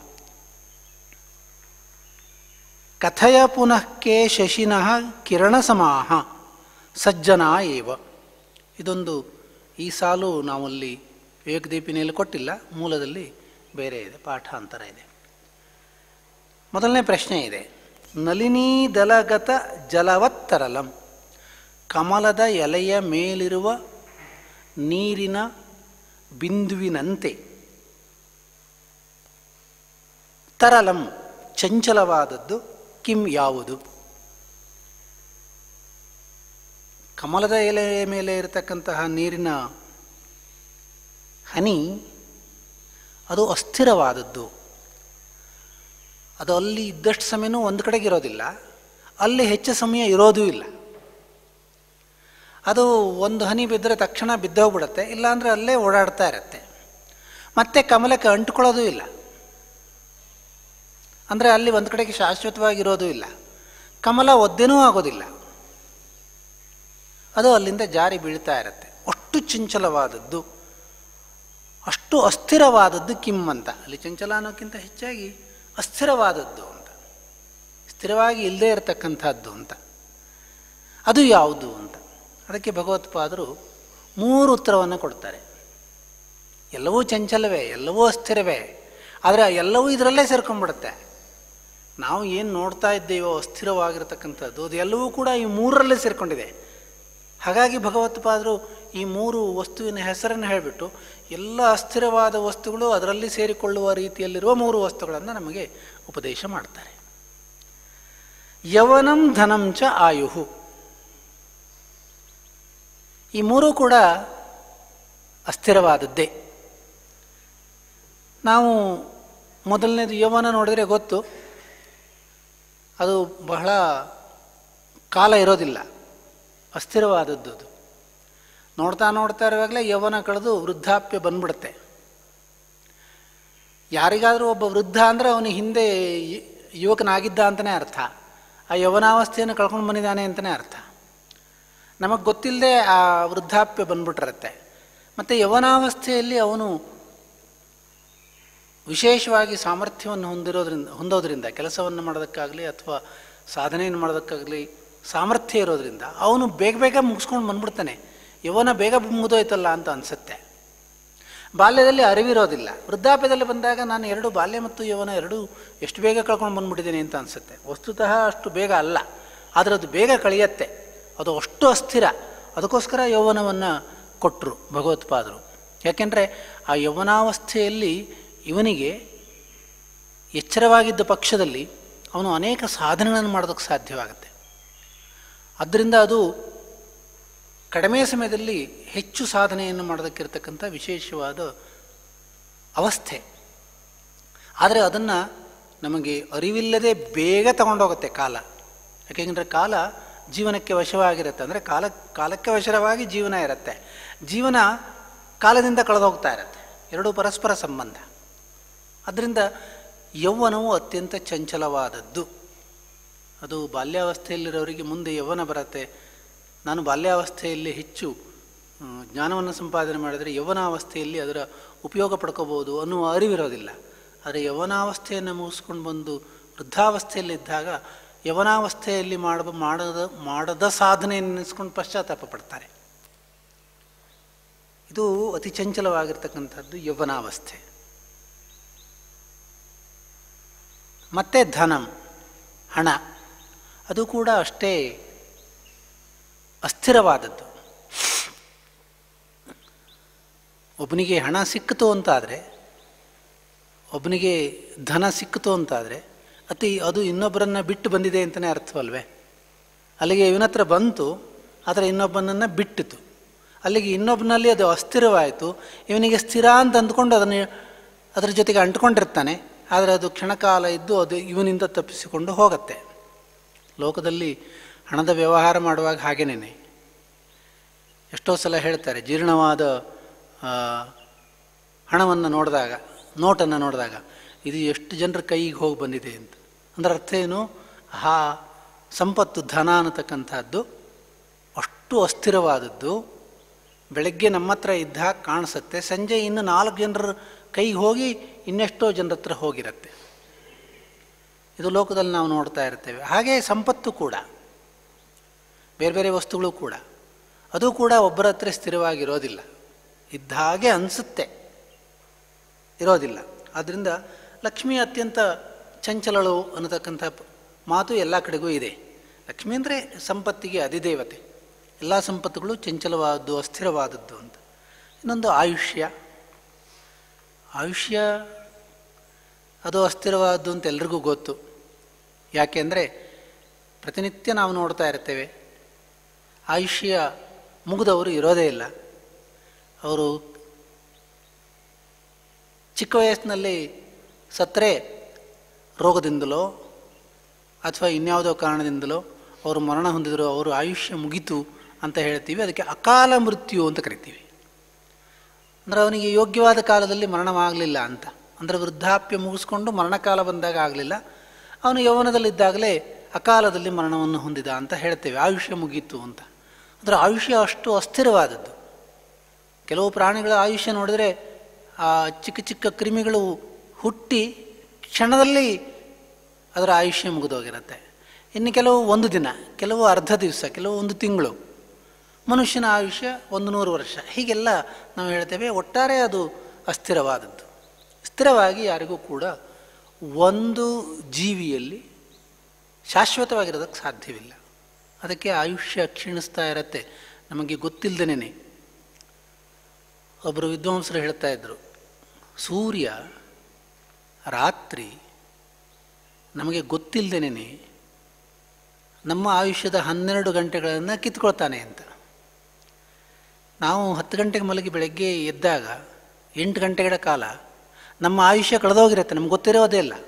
ಕಥಯ ಪುನಃ ಕೆ ಶಶಿನಃ ಕಿರಣಸಮಾಹ ಸಜ್ಜನ ಏವ ಇದೊಂದು ಈ ಸಾಲು ನಾವಲ್ಲಿ ವಿವೇಕದೀಪಿನಿಯಲ್ಲಿ ಕೊಟ್ಟಿಲ್ಲ ಮೂಲದಲ್ಲಿ ಬೇರೆ ಇದೆ ಪಾಠಾಂತರ ಇದೆ ಮೊದಲನೇ ಪ್ರಶ್ನೆ ಇದೆ ನಳಿನಿ ದಲಗತ ಜಲವತ್ತರಲಂ ಕಮಲದ ಎಲೆಯ ಮೇಲಿರುವ ನೀರಿನ ಬಿಂದುವಿನಂತೆ ತರಲಂ ಚಂಚಲವಾದದ್ದು ಕಿಂ ಯಾವುದು ಕಮಲದ ಎಲೆಯ ಮೇಲೆ ಇರತಕ್ಕಂತಹ ನೀರಿನ ಹನಿ ಅದು ಅಸ್ಥಿರವಾದದ್ದು ಅದು ಅಲ್ಲಿ ಇದ್ದಷ್ಟು ಸಮಯನೂ ಒಂದು ಕಡೆಗೆ ಇರೋದಿಲ್ಲ ಅಲ್ಲಿ ಹೆಚ್ಚು ಸಮಯ ಇರೋದೂ ಇಲ್ಲ ಅದು ಒಂದು ಹನಿ ಬಿದ್ದರೆ ತಕ್ಷಣ ಬಿದ್ದೋಗ್ಬಿಡುತ್ತೆ ಇಲ್ಲಾಂದರೆ ಅಲ್ಲೇ ಓಡಾಡ್ತಾ ಇರುತ್ತೆ ಮತ್ತೆ ಕಮಲಕ್ಕೆ ಅಂಟ್ಕೊಳ್ಳೋದೂ ಇಲ್ಲ ಅಂದರೆ ಅಲ್ಲಿ ಒಂದು ಕಡೆಗೆ ಶಾಶ್ವತವಾಗಿರೋದೂ ಇಲ್ಲ ಕಮಲ ಒದ್ದೆನೂ ಆಗೋದಿಲ್ಲ ಅದು ಅಲ್ಲಿಂದ ಜಾರಿ ಬೀಳ್ತಾ ಇರುತ್ತೆ ಅಷ್ಟು ಚಂಚಲವಾದದ್ದು ಅಷ್ಟು ಅಸ್ಥಿರವಾದದ್ದು ಕಿಮ್ ಅಂತ ಅಲ್ಲಿ ಚಂಚಲ ಅನ್ನೋಕ್ಕಿಂತ ಹೆಚ್ಚಾಗಿ ಅಸ್ಥಿರವಾದದ್ದು ಅಂತ ಸ್ಥಿರವಾಗಿ ಇಲ್ಲದೇ ಇರತಕ್ಕಂಥದ್ದು ಅಂತ ಅದು ಯಾವುದು ಅಂತ ಅದಕ್ಕೆ ಭಗವತ್ಪಾದರು ಮೂರು ಉತ್ತರವನ್ನು ಕೊಡ್ತಾರೆ ಎಲ್ಲವೂ ಚಂಚಲವೇ ಎಲ್ಲವೂ ಅಸ್ಥಿರವೇ ಆದರೆ ಎಲ್ಲವೂ ಇದರಲ್ಲೇ ಸೇರ್ಕೊಂಡ್ಬಿಡುತ್ತೆ ನಾವು ಏನು ನೋಡ್ತಾ ಇದ್ದೇವೋ ಅಸ್ಥಿರವಾಗಿರತಕ್ಕಂಥದ್ದು ಅದು ಎಲ್ಲವೂ ಕೂಡ ಈ ಮೂರರಲ್ಲೇ ಸೇರಿಕೊಂಡಿದೆ ಹಾಗಾಗಿ ಭಗವತ್ಪಾದರು ಈ ಮೂರು ವಸ್ತುವಿನ ಹೆಸರನ್ನು ಹೇಳಿಬಿಟ್ಟು ಎಲ್ಲ ಅಸ್ಥಿರವಾದ ವಸ್ತುಗಳು ಅದರಲ್ಲಿ ಸೇರಿಕೊಳ್ಳುವ ರೀತಿಯಲ್ಲಿರುವ ಮೂರು ವಸ್ತುಗಳನ್ನು ನಮಗೆ ಉಪದೇಶ ಮಾಡ್ತಾರೆ ಯವನಂ ಧನಂ ಚ ಆಯುಹು ಈ ಮೂರೂ ಕೂಡ ಅಸ್ಥಿರವಾದದ್ದೇ ನಾವು ಮೊದಲನೇದು ಯೌವನ ನೋಡಿದರೆ ಗೊತ್ತು ಅದು ಬಹಳ ಕಾಲ ಇರೋದಿಲ್ಲ ಅಸ್ಥಿರವಾದದ್ದು ಅದು ನೋಡ್ತಾ ನೋಡ್ತಾ ಇರುವಾಗಲೇ ಯೌವನ ಕಳೆದು ವೃದ್ಧಾಪ್ಯ ಬಂದ್ಬಿಡುತ್ತೆ ಯಾರಿಗಾದರೂ ಒಬ್ಬ ವೃದ್ಧ ಅಂದರೆ ಅವನು ಹಿಂದೆ ಯು- ಯುವಕನಾಗಿದ್ದ ಅಂತಲೇ ಅರ್ಥ ಆ ಯೌವನಾವಸ್ಥೆಯನ್ನು ಕಳ್ಕೊಂಡು ಬಂದಿದ್ದಾನೆ ಅಂತಲೇ ಅರ್ಥ ನಮಗೆ ಗೊತ್ತಿಲ್ಲದೆ ಆ ವೃದ್ಧಾಪ್ಯ ಬಂದ್ಬಿಟ್ಟಿರತ್ತೆ ಮತ್ತು ಯೌವನಾವಸ್ಥೆಯಲ್ಲಿ ಅವನು ವಿಶೇಷವಾಗಿ ಸಾಮರ್ಥ್ಯವನ್ನು ಹೊಂದಿರೋದ್ರಿಂದ ಹೊಂದೋದ್ರಿಂದ ಕೆಲಸವನ್ನು ಮಾಡೋದಕ್ಕಾಗಲಿ ಅಥವಾ ಸಾಧನೆಯನ್ನು ಮಾಡೋದಕ್ಕಾಗಲಿ ಸಾಮರ್ಥ್ಯ ಇರೋದ್ರಿಂದ ಅವನು ಬೇಗ ಬೇಗ ಮುಗಿಸ್ಕೊಂಡು ಬಂದ್ಬಿಡ್ತಾನೆ ಯವನ ಬೇಗ ಮುಗಿದೋಯ್ತಲ್ಲ ಅಂತ ಅನಿಸುತ್ತೆ ಬಾಲ್ಯದಲ್ಲಿ ಅರಿವಿರೋದಿಲ್ಲ ವೃದ್ಧಾಪ್ಯದಲ್ಲಿ ಬಂದಾಗ ನಾನು ಎರಡು ಬಾಲ್ಯ ಮತ್ತು ಯವನ ಎರಡೂ ಎಷ್ಟು ಬೇಗ ಕಳ್ಕೊಂಡು ಬಂದ್ಬಿಟ್ಟಿದ್ದೀನಿ ಅಂತ ಅನಿಸುತ್ತೆ ವಸ್ತುತಃ ಅಷ್ಟು ಬೇಗ ಅಲ್ಲ ಆದರೆ ಅದು ಬೇಗ ಕಳೆಯತ್ತೆ ಅದು ಅಷ್ಟು ಅಸ್ಥಿರ ಅದಕ್ಕೋಸ್ಕರ ಯೌವನವನ್ನು ಕೊಟ್ಟರು ಭಗವತ್ಪಾದರು ಯಾಕೆಂದರೆ ಆ ಯೌವನಾವಸ್ಥೆಯಲ್ಲಿ ಇವನಿಗೆ ಎಚ್ಚರವಾಗಿದ್ದ ಪಕ್ಷದಲ್ಲಿ ಅವನು ಅನೇಕ ಸಾಧನೆಗಳನ್ನು ಮಾಡೋದಕ್ಕೆ ಸಾಧ್ಯವಾಗುತ್ತೆ ಆದ್ದರಿಂದ ಅದು ಕಡಿಮೆ ಸಮಯದಲ್ಲಿ ಹೆಚ್ಚು ಸಾಧನೆಯನ್ನು ಮಾಡೋದಕ್ಕಿರ್ತಕ್ಕಂಥ ವಿಶೇಷವಾದ ಅವಸ್ಥೆ ಆದರೆ ಅದನ್ನು ನಮಗೆ ಅರಿವಿಲ್ಲದೆ ಬೇಗ ತಗೊಂಡೋಗುತ್ತೆ ಕಾಲ ಯಾಕೆಂದರೆ ಕಾಲ ಜೀವನಕ್ಕೆ ವಶವಾಗಿರುತ್ತೆ ಅಂದರೆ ಕಾಲ ಕಾಲಕ್ಕೆ ವಶವಾಗಿ ಜೀವನ ಇರುತ್ತೆ ಜೀವನ ಕಾಲದಿಂದ ಕಳೆದೋಗ್ತಾ ಇರುತ್ತೆ ಎರಡೂ ಪರಸ್ಪರ ಸಂಬಂಧ ಅದರಿಂದ ಯೌವನವು ಅತ್ಯಂತ ಚಂಚಲವಾದದ್ದು ಅದು ಬಾಲ್ಯಾವಸ್ಥೆಯಲ್ಲಿರೋರಿಗೆ ಮುಂದೆ ಯೌವನ ಬರುತ್ತೆ ನಾನು ಬಾಲ್ಯಾವಸ್ಥೆಯಲ್ಲಿ ಹೆಚ್ಚು ಆ, ಜ್ಞಾನವನ್ನು ಸಂಪಾದನೆ ಮಾಡಿದರೆ ಯೌವನಾವಸ್ಥೆಯಲ್ಲಿ ಅದರ ಉಪಯೋಗ ಪಡ್ಕೋಬೋದು ಅನ್ನುವ ಅರಿವಿರೋದಿಲ್ಲ ಆದರೆ ಯೌವನಾವಸ್ಥೆಯನ್ನು ಮುಗಿಸ್ಕೊಂಡು ಬಂದು ವೃದ್ಧಾವಸ್ಥೆಯಲ್ಲಿದ್ದಾಗ ಯೌವನಾವಸ್ಥೆಯಲ್ಲಿ ಮಾಡ ಮಾಡದ ಮಾಡದ ಸಾಧನೆಯನ್ನು ನೆನೆಸ್ಕೊಂಡು ಪಶ್ಚಾತ್ತಾಪ ಪಡ್ತಾರೆ ಇದು ಅತಿ ಚಂಚಲವಾಗಿರ್ತಕ್ಕಂಥದ್ದು ಯೌವನಾವಸ್ಥೆ ಮತ್ತು ಧನಂ ಹಣ ಅದು ಕೂಡ ಅಷ್ಟೇ ಅಸ್ಥಿರವಾದದ್ದು ಒಬ್ಬನಿಗೆ ಹಣ ಸಿಕ್ಕಿತು ಅಂತಾದರೆ ಒಬ್ಬನಿಗೆ ಧನ ಸಿಕ್ಕಿತು ಅಂತಾದರೆ ಅತಿ ಅದು ಇನ್ನೊಬ್ಬರನ್ನು ಬಿಟ್ಟು ಬಂದಿದೆ ಅಂತಲೇ ಅರ್ಥವಲ್ವೇ ಅಲ್ಲಿಗೆ ಇವನ ಹತ್ರ ಬಂತು ಆದರೆ ಇನ್ನೊಬ್ಬನನ್ನು ಬಿಟ್ಟಿತು ಅಲ್ಲಿಗೆ ಇನ್ನೊಬ್ಬನಲ್ಲಿ ಅದು ಅಸ್ಥಿರವಾಯಿತು ಇವನಿಗೆ ಸ್ಥಿರ ಅಂತ ಅಂದ್ಕೊಂಡು ಅದನ್ನು ಅದರ ಜೊತೆಗೆ ಅಂಟ್ಕೊಂಡಿರ್ತಾನೆ ಆದರೆ ಅದು ಕ್ಷಣಕಾಲ ಇದ್ದು ಅದು ಇವನಿಂದ ತಪ್ಪಿಸಿಕೊಂಡು ಹೋಗುತ್ತೆ ಲೋಕದಲ್ಲಿ ಹಣದ ವ್ಯವಹಾರ ಮಾಡುವಾಗ ಹಾಗೇನೇ ಎಷ್ಟೋ ಸಲ ಹೇಳ್ತಾರೆ ಜೀರ್ಣವಾದ ಆ, ಹಣವನ್ನು ನೋಡಿದಾಗ ನೋಟನ್ನು ನೋಡಿದಾಗ ಇದು ಎಷ್ಟು ಜನರ ಕೈಗೆ ಹೋಗಿ ಬಂದಿದೆ ಅಂತ ಅಂದ್ರೆ ಅರ್ಥ ಏನು ಆ ಸಂಪತ್ತು ಧನ ಅನ್ನತಕ್ಕಂಥದ್ದು ಅಷ್ಟು ಅಸ್ಥಿರವಾದದ್ದು ಬೆಳಗ್ಗೆ ನಮ್ಮ ಹತ್ರ ಇದ್ದಾಗ ಕಾಣಿಸುತ್ತೆ ಸಂಜೆ ಇನ್ನು ನಾಲ್ಕು ಜನರ ಕೈಗೆ ಹೋಗಿ ಇನ್ನೆಷ್ಟೋ ಜನರ ಹತ್ರ ಹೋಗಿರುತ್ತೆ ಇದು ಲೋಕದಲ್ಲಿ ನಾವು ನೋಡ್ತಾ ಇರ್ತೇವೆ ಹಾಗೆ ಸಂಪತ್ತು ಕೂಡ ಬೇರೆ ಬೇರೆ ವಸ್ತುಗಳು ಕೂಡ ಅದು ಕೂಡ ಒಬ್ಬರ ಹತ್ರ ಸ್ಥಿರವಾಗಿರೋದಿಲ್ಲ ಇದ್ದ ಹಾಗೆ ಅನಿಸುತ್ತೆ ಇರೋದಿಲ್ಲ ಆದ್ದರಿಂದ ಲಕ್ಷ್ಮಿ ಅತ್ಯಂತ ಚಂಚಲಳು ಅನ್ನತಕ್ಕಂಥ ಪ- ಮಾತು ಎಲ್ಲ ಕಡೆಗೂ ಇದೆ ಲಕ್ಷ್ಮಿ ಅಂದರೆ ಸಂಪತ್ತಿಗೆ ಅಧಿದೇವತೆ ಎಲ್ಲ ಸಂಪತ್ತುಗಳು ಚಂಚಲವಾದದ್ದು ಅಸ್ಥಿರವಾದದ್ದು ಅಂತ ಇನ್ನೊಂದು ಆಯುಷ್ಯ ಆಯುಷ್ಯ ಅದು ಅಸ್ಥಿರವಾದದ್ದು ಅಂತ ಎಲ್ರಿಗೂ ಗೊತ್ತು ಯಾಕೆಂದರೆ ಪ್ರತಿನಿತ್ಯ ನಾವು ನೋಡ್ತಾ ಇರ್ತೇವೆ ಆಯುಷ್ಯ ಮುಗಿದವರು ಇರೋದೇ ಇಲ್ಲ ಅವರು ಚಿಕ್ಕ ವಯಸ್ಸಿನಲ್ಲಿ ಸತ್ತರೆ ರೋಗದಿಂದಲೋ ಅಥವಾ ಇನ್ಯಾವುದೋ ಕಾರಣದಿಂದಲೋ ಅವರು ಮರಣ ಹೊಂದಿದ್ರು ಅವರು ಆಯುಷ್ಯ ಮುಗೀತು ಅಂತ ಹೇಳ್ತೀವಿ ಅದಕ್ಕೆ ಅಕಾಲ ಮೃತ್ಯು ಅಂತ ಕರಿತೀವಿ ಅಂದರೆ ಅವನಿಗೆ ಯೋಗ್ಯವಾದ ಕಾಲದಲ್ಲಿ ಮರಣವಾಗಲಿಲ್ಲ ಅಂತ ಅಂದರೆ ವೃದ್ಧಾಪ್ಯ ಮುಗಿಸ್ಕೊಂಡು ಮರಣಕಾಲ ಬಂದಾಗ ಆಗಲಿಲ್ಲ ಅವನು ಯೌವನದಲ್ಲಿದ್ದಾಗಲೇ ಅಕಾಲದಲ್ಲಿ ಮರಣವನ್ನು ಹೊಂದಿದ ಅಂತ ಹೇಳ್ತೇವೆ ಆಯುಷ್ಯ ಮುಗೀತು ಅಂತ ಅಂದರೆ ಆಯುಷ್ಯ ಅಷ್ಟು ಅಸ್ಥಿರವಾದದ್ದು ಕೆಲವು ಪ್ರಾಣಿಗಳ ಆಯುಷ್ಯ ನೋಡಿದರೆ ಆ ಚಿಕ್ಕ ಚಿಕ್ಕ ಕ್ರಿಮಿಗಳು ಹುಟ್ಟಿ ಕ್ಷಣದಲ್ಲಿ ಅದರ ಆಯುಷ್ಯ ಮುಗಿದೋಗಿರುತ್ತೆ ಇನ್ನು ಕೆಲವು ಒಂದು ದಿನ ಕೆಲವು ಅರ್ಧ ದಿವಸ ಕೆಲವು ಒಂದು ತಿಂಗಳು ಮನುಷ್ಯನ ಆಯುಷ್ಯ ಒಂದು ನೂರು ವರ್ಷ ಹೀಗೆಲ್ಲ ನಾವು ಹೇಳ್ತೇವೆ ಒಟ್ಟಾರೆ ಅದು ಅಸ್ಥಿರವಾದದ್ದು ಸ್ಥಿರವಾಗಿ ಯಾರಿಗೂ ಕೂಡ ಒಂದು ಜೀವಿಯಲ್ಲಿ ಶಾಶ್ವತವಾಗಿರೋದಕ್ಕೆ ಸಾಧ್ಯವಿಲ್ಲ ಅದಕ್ಕೆ ಆಯುಷ್ಯ ಕ್ಷೀಣಿಸ್ತಾ ಇರತ್ತೆ ನಮಗೆ ಗೊತ್ತಿಲ್ಲದೇನೆ ಒಬ್ಬರು ವಿದ್ವಾಂಸರು ಹೇಳ್ತಾ ಇದ್ದರು ಸೂರ್ಯ ರಾತ್ರಿ ನಮಗೆ ಗೊತ್ತಿಲ್ಲದೇನೆ ನಮ್ಮ ಆಯುಷ್ಯದ ಹನ್ನೆರಡು ಗಂಟೆಗಳನ್ನು ಕಿತ್ಕೊಳ್ತಾನೆ ಅಂತ ನಾವು ಹತ್ತು ಗಂಟೆಗೆ ಮಲಗಿ ಬೆಳಗ್ಗೆ ಎದ್ದಾಗ ಎಂಟು ಗಂಟೆಗಳ ಕಾಲ ನಮ್ಮ ಆಯುಷ್ಯ ಕಳೆದೋಗಿರುತ್ತೆ ನಮ್ಗೆ ಗೊತ್ತಿರೋದೇ ಇಲ್ಲ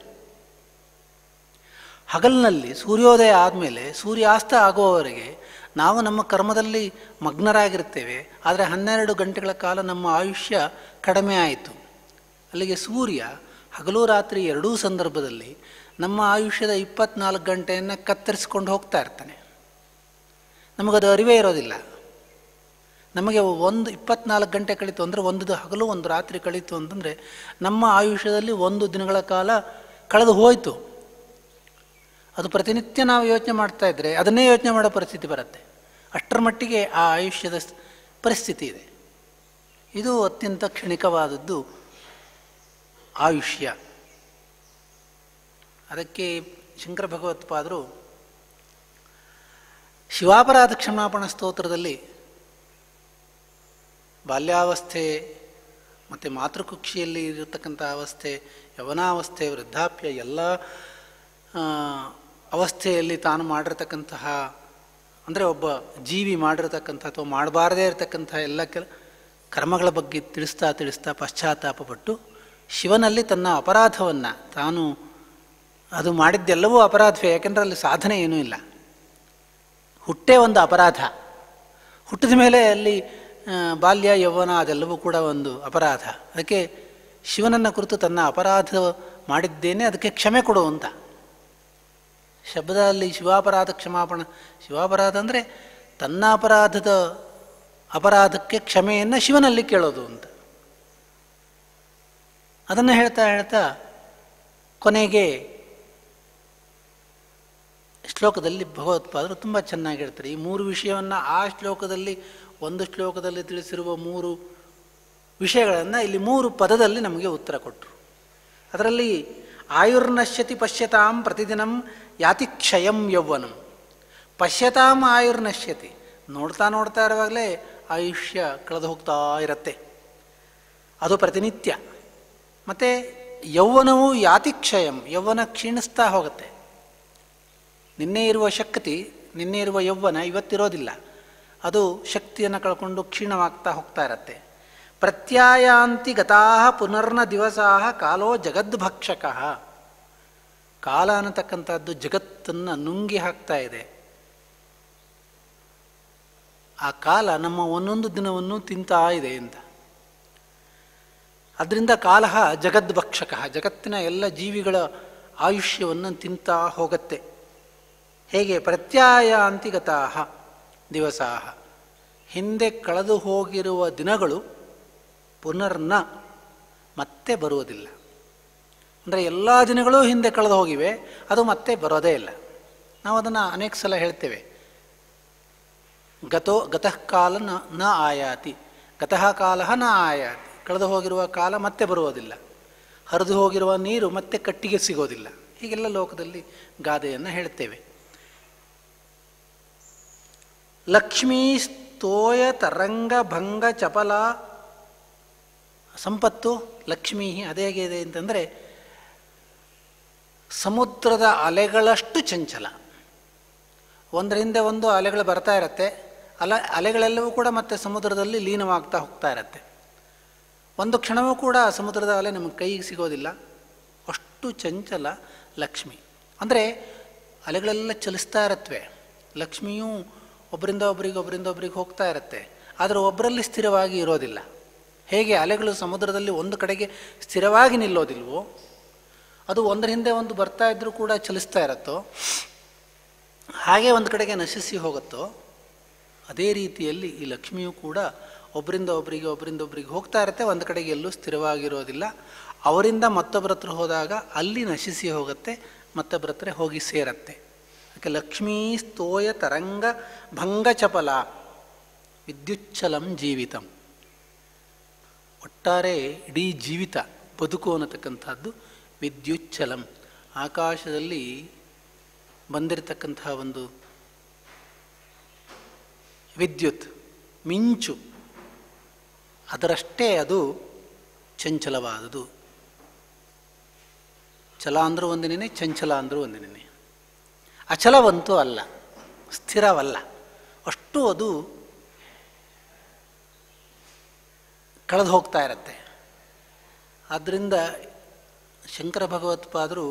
ಹಗಲಿನಲ್ಲಿ ಸೂರ್ಯೋದಯ ಆದಮೇಲೆ ಸೂರ್ಯಾಸ್ತ ಆಗುವವರೆಗೆ ನಾವು ನಮ್ಮ ಕರ್ಮದಲ್ಲಿ ಮಗ್ನರಾಗಿರ್ತೇವೆ ಆದರೆ ಹನ್ನೆರಡು ಗಂಟೆಗಳ ಕಾಲ ನಮ್ಮ ಆಯುಷ್ಯ ಕಡಿಮೆ ಆಯಿತು ಅಲ್ಲಿಗೆ ಸೂರ್ಯ ಹಗಲು ರಾತ್ರಿ ಎರಡೂ ಸಂದರ್ಭದಲ್ಲಿ ನಮ್ಮ ಆಯುಷ್ಯದ ಇಪ್ಪತ್ನಾಲ್ಕು ಗಂಟೆಯನ್ನು ಕತ್ತರಿಸ್ಕೊಂಡು ಹೋಗ್ತಾ ಇರ್ತಾನೆ ನಮಗದು ಅರಿವೇ ಇರೋದಿಲ್ಲ ನಮಗೆ ಒಂದು ಇಪ್ಪತ್ನಾಲ್ಕು ಗಂಟೆ ಕಳೀತು ಅಂದರೆ ಒಂದು ಹಗಲು ಒಂದು ರಾತ್ರಿ ಕಳೀತು ಅಂತಂದರೆ ನಮ್ಮ ಆಯುಷ್ಯದಲ್ಲಿ ಒಂದು ದಿನಗಳ ಕಾಲ ಕಳೆದು ಹೋಯಿತು ಅದು ಪ್ರತಿನಿತ್ಯ ನಾವು ಯೋಚನೆ ಮಾಡ್ತಾ ಇದ್ದರೆ ಅದನ್ನೇ ಯೋಚನೆ ಮಾಡೋ ಪರಿಸ್ಥಿತಿ ಬರುತ್ತೆ ಅಷ್ಟರ ಮಟ್ಟಿಗೆ ಆ ಆಯುಷ್ಯದ ಸ್- ಪರಿಸ್ಥಿತಿ ಇದೆ ಇದು ಅತ್ಯಂತ ಕ್ಷಣಿಕವಾದದ್ದು ಆಯುಷ್ಯ ಅದಕ್ಕೆ ಶಂಕರ ಭಗವತ್ಪಾದರು ಶಿವಾಪರಾಧ ಕ್ಷಮಾಪಣ ಸ್ತೋತ್ರದಲ್ಲಿ ಬಾಲ್ಯಾವಸ್ಥೆ ಮತ್ತು ಮಾತೃಕುಕ್ಷಿಯಲ್ಲಿ ಇರತಕ್ಕಂಥ ಅವಸ್ಥೆ ಯವನಾವಸ್ಥೆ ವೃದ್ಧಾಪ್ಯ ಎಲ್ಲ ಆ, ಅವಸ್ಥೆಯಲ್ಲಿ ತಾನು ಮಾಡಿರ್ತಕ್ಕಂತಹ ಅಂದರೆ ಒಬ್ಬ ಜೀವಿ ಮಾಡಿರ್ತಕ್ಕಂಥ ಅಥವಾ ಮಾಡಬಾರದೇ ಇರತಕ್ಕಂಥ ಎಲ್ಲ ಕೆಲ ಕರ್ಮಗಳ ಬಗ್ಗೆ ತಿಳಿಸ್ತಾ ತಿಳಿಸ್ತಾ ಪಶ್ಚಾತ್ತಾಪಪಟ್ಟು ಶಿವನಲ್ಲಿ ತನ್ನ ಅಪರಾಧವನ್ನು ತಾನು ಅದು ಮಾಡಿದ್ದೆಲ್ಲವೂ ಅಪರಾಧವೇ ಯಾಕೆಂದರೆ ಅಲ್ಲಿ ಸಾಧನೆ ಏನೂ ಇಲ್ಲ ಹುಟ್ಟೇ ಒಂದು ಅಪರಾಧ ಹುಟ್ಟಿದ ಮೇಲೆ ಅಲ್ಲಿ ಆ, ಬಾಲ್ಯ ಯೌವನ ಅದೆಲ್ಲವೂ ಕೂಡ ಒಂದು ಅಪರಾಧ ಅದಕ್ಕೆ ಶಿವನನ್ನು ಕುರಿತು ತನ್ನ ಅಪರಾಧ ಮಾಡಿದ್ದೇನೆ ಅದಕ್ಕೆ ಕ್ಷಮೆ ಕೊಡು ಅಂತ ಶಬ್ದದಲ್ಲಿ ಶಿವಾಪರಾಧ ಕ್ಷಮಾಪಣ ಶಿವಾಪರಾಧ ಅಂದರೆ ತನ್ನ ಅಪರಾಧದ ಅಪರಾಧಕ್ಕೆ ಕ್ಷಮೆಯನ್ನು ಶಿವನಲ್ಲಿ ಕೇಳೋದು ಅಂತ ಅದನ್ನು ಹೇಳ್ತಾ ಹೇಳ್ತಾ ಕೊನೆಗೆ ಶ್ಲೋಕದಲ್ಲಿ ಭಗವತ್ಪಾದರು ತುಂಬ ಚೆನ್ನಾಗಿ ಹೇಳ್ತಾರೆ ಈ ಮೂರು ವಿಷಯವನ್ನು ಆ ಶ್ಲೋಕದಲ್ಲಿ ಒಂದು ಶ್ಲೋಕದಲ್ಲಿ ತಿಳಿಸಿರುವ ಮೂರು ವಿಷಯಗಳನ್ನು ಇಲ್ಲಿ ಮೂರು ಪದದಲ್ಲಿ ನಮಗೆ ಉತ್ತರ ಕೊಟ್ಟರು ಅದರಲ್ಲಿ ಆಯುರ್ನಶ್ಯತಿ ಪಶ್ಯತಾಂ ಪ್ರತಿದಿನಂ ಯಾತಿ ಕ್ಷಯಂ ಯೌವನಂ ಪಶ್ಯತಾಂ ಆಯುರ್ನಶ್ಯತಿ ನೋಡ್ತಾ ನೋಡ್ತಾ ಇರುವಾಗಲೇ ಆಯುಷ್ಯ ಕಳೆದು ಹೋಗ್ತಾ ಇರತ್ತೆ ಅದು ಪ್ರತಿನಿತ್ಯ ಮತ್ತು ಯೌವನವು ಯಾತಿ ಕ್ಷಯಂ ಯೌವನ ಕ್ಷೀಣಿಸ್ತಾ ಹೋಗುತ್ತೆ ನಿನ್ನೆ ಇರುವ ಶಕ್ತಿ ನಿನ್ನೆ ಇರುವ ಯೌವನ ಇವತ್ತಿರೋದಿಲ್ಲ ಅದು ಶಕ್ತಿಯನ್ನು ಕಳ್ಕೊಂಡು ಕ್ಷೀಣವಾಗ್ತಾ ಹೋಗ್ತಾ ಇರತ್ತೆ ಪ್ರತ್ಯಾಯಾಂತಿ ಗತಾ ಪುನರ್ನ ದಿವಸಾ ಕಾಲೋ ಜಗದ್ಭಕ್ಷಕ ಕಾಲ ಅನ್ನತಕ್ಕಂಥದ್ದು ಜಗತ್ತನ್ನು ನುಂಗಿ ಹಾಕ್ತಾ ಇದೆ ಆ ಕಾಲ ನಮ್ಮ ಒಂದೊಂದು ದಿನವನ್ನು ತಿಂತಾ ಇದೆ ಅಂತ ಅದರಿಂದ ಕಾಲ ಜಗದ್ಭಕ್ಷಕ ಜಗತ್ತಿನ ಎಲ್ಲ ಜೀವಿಗಳ ಆಯುಷ್ಯವನ್ನು ತಿಂತಾ ಹೋಗತ್ತೆ ಹೇಗೆ ಪ್ರತ್ಯಾಯಾಂತಿಗತಾ ದಿವಸ ಹಿಂದೆ ಕಳೆದು ಹೋಗಿರುವ ದಿನಗಳು ಪುನರ್ನ ಮತ್ತೆ ಬರುವುದಿಲ್ಲ ಅಂದರೆ ಎಲ್ಲ ದಿನಗಳೂ ಹಿಂದೆ ಕಳೆದು ಹೋಗಿವೆ ಅದು ಮತ್ತೆ ಬರೋದೇ ಇಲ್ಲ ನಾವು ಅದನ್ನು ಅನೇಕ ಸಲ ಹೇಳ್ತೇವೆ ಗತೋ ಗತಃ ಕಾಲ ನ ನ ಆಯಾತಿ ಗತಃ ಕಾಲ ನ ಆಯಾತಿ ಕಳೆದು ಹೋಗಿರುವ ಕಾಲ ಮತ್ತೆ ಬರುವುದಿಲ್ಲ ಹರಿದು ಹೋಗಿರುವ ನೀರು ಮತ್ತೆ ಕಟ್ಟಿಗೆ ಸಿಗೋದಿಲ್ಲ ಹೀಗೆಲ್ಲ ಲೋಕದಲ್ಲಿ ಗಾದೆಯನ್ನು ಹೇಳ್ತೇವೆ ಲಕ್ಷ್ಮೀ ಸ್ತೋಯ ತರಂಗ ಭಂಗ ಚಪಲ ಸಂಪತ್ತು ಲಕ್ಷ್ಮೀ ಅದೇಗೆ ಇದೆ ಅಂತಂದರೆ ಸಮುದ್ರದ ಅಲೆಗಳಷ್ಟು ಚಂಚಲ ಒಂದರ ಹಿಂದೆ ಒಂದು ಅಲೆಗಳು ಬರ್ತಾ ಇರತ್ತೆ ಅಲ ಅಲೆಗಳೆಲ್ಲವೂ ಕೂಡ ಮತ್ತೆ ಸಮುದ್ರದಲ್ಲಿ ಲೀನವಾಗ್ತಾ ಹೋಗ್ತಾ ಇರತ್ತೆ ಒಂದು ಕ್ಷಣವೂ ಕೂಡ ಸಮುದ್ರದ ಅಲೆ ನಮಗೆ ಕೈಗೆ ಸಿಗೋದಿಲ್ಲ ಅಷ್ಟು ಚಂಚಲ ಲಕ್ಷ್ಮಿ ಅಂದರೆ ಅಲೆಗಳೆಲ್ಲ ಚಲಿಸ್ತಾ ಇರತ್ವೆ ಲಕ್ಷ್ಮಿಯೂ ಒಬ್ಬರಿಂದ ಒಬ್ಬರಿಗೆ ಒಬ್ಬರಿಂದ ಒಬ್ಬರಿಗೆ ಹೋಗ್ತಾ ಇರತ್ತೆ ಆದರೆ ಒಬ್ಬರಲ್ಲಿ ಸ್ಥಿರವಾಗಿ ಇರೋದಿಲ್ಲ ಹೇಗೆ ಅಲೆಗಳು ಸಮುದ್ರದಲ್ಲಿ ಒಂದು ಕಡೆಗೆ ಸ್ಥಿರವಾಗಿ ನಿಲ್ಲೋದಿಲ್ವೋ ಅದು ಒಂದರ ಹಿಂದೆ ಒಂದು ಬರ್ತಾ ಇದ್ದರೂ ಕೂಡ ಚಲಿಸ್ತಾ ಇರತ್ತೋ ಹಾಗೆ ಒಂದು ಕಡೆಗೆ ನಶಿಸಿ ಹೋಗುತ್ತೋ ಅದೇ ರೀತಿಯಲ್ಲಿ ಈ ಲಕ್ಷ್ಮಿಯು ಕೂಡ ಒಬ್ಬರಿಂದ ಒಬ್ಬರಿಗೆ ಒಬ್ಬರಿಂದ ಒಬ್ಬರಿಗೆ ಹೋಗ್ತಾ ಇರುತ್ತೆ ಒಂದು ಕಡೆಗೆ ಎಲ್ಲೂ ಸ್ಥಿರವಾಗಿರೋದಿಲ್ಲ ಅವರಿಂದ ಮತ್ತೊಬ್ಬರ ಹತ್ರ ಹೋದಾಗ ಅಲ್ಲಿ ನಶಿಸಿ ಹೋಗುತ್ತೆ ಮತ್ತೊಬ್ಬರ ಹತ್ರ ಹೋಗಿ ಸೇರತ್ತೆ ಅದಕ್ಕೆ ಲಕ್ಷ್ಮೀ ಸ್ತೋಯ ತರಂಗ ಭಂಗ ಚಪಲ ವಿದ್ಯುಚ್ಛಲಂ ಜೀವಿತಂ ಒಟ್ಟಾರೆ ಇಡೀ ಜೀವಿತ ಬದುಕು ಅನ್ನತಕ್ಕಂಥದ್ದು ವಿದ್ಯುಚ್ಛಲಂ ಆಕಾಶದಲ್ಲಿ ಬಂದಿರತಕ್ಕಂತಹ ಒಂದು ವಿದ್ಯುತ್ ಮಿಂಚು ಅದರಷ್ಟೇ ಅದು ಚಂಚಲವಾದುದು ಚಲ ಅಂದರೂ ಒಂದಿನೇ ಚಂಚಲ ಅಂದರೂ ಒಂದಿನೇ ಅಚಲವಂತೂ ಅಲ್ಲ ಸ್ಥಿರವಲ್ಲ ಅಷ್ಟು ಅದು ಕಳೆದು ಹೋಗ್ತಾ ಇರತ್ತೆ ಆದ್ದರಿಂದ ಶಂಕರ ಭಗವತ್ಪಾದರು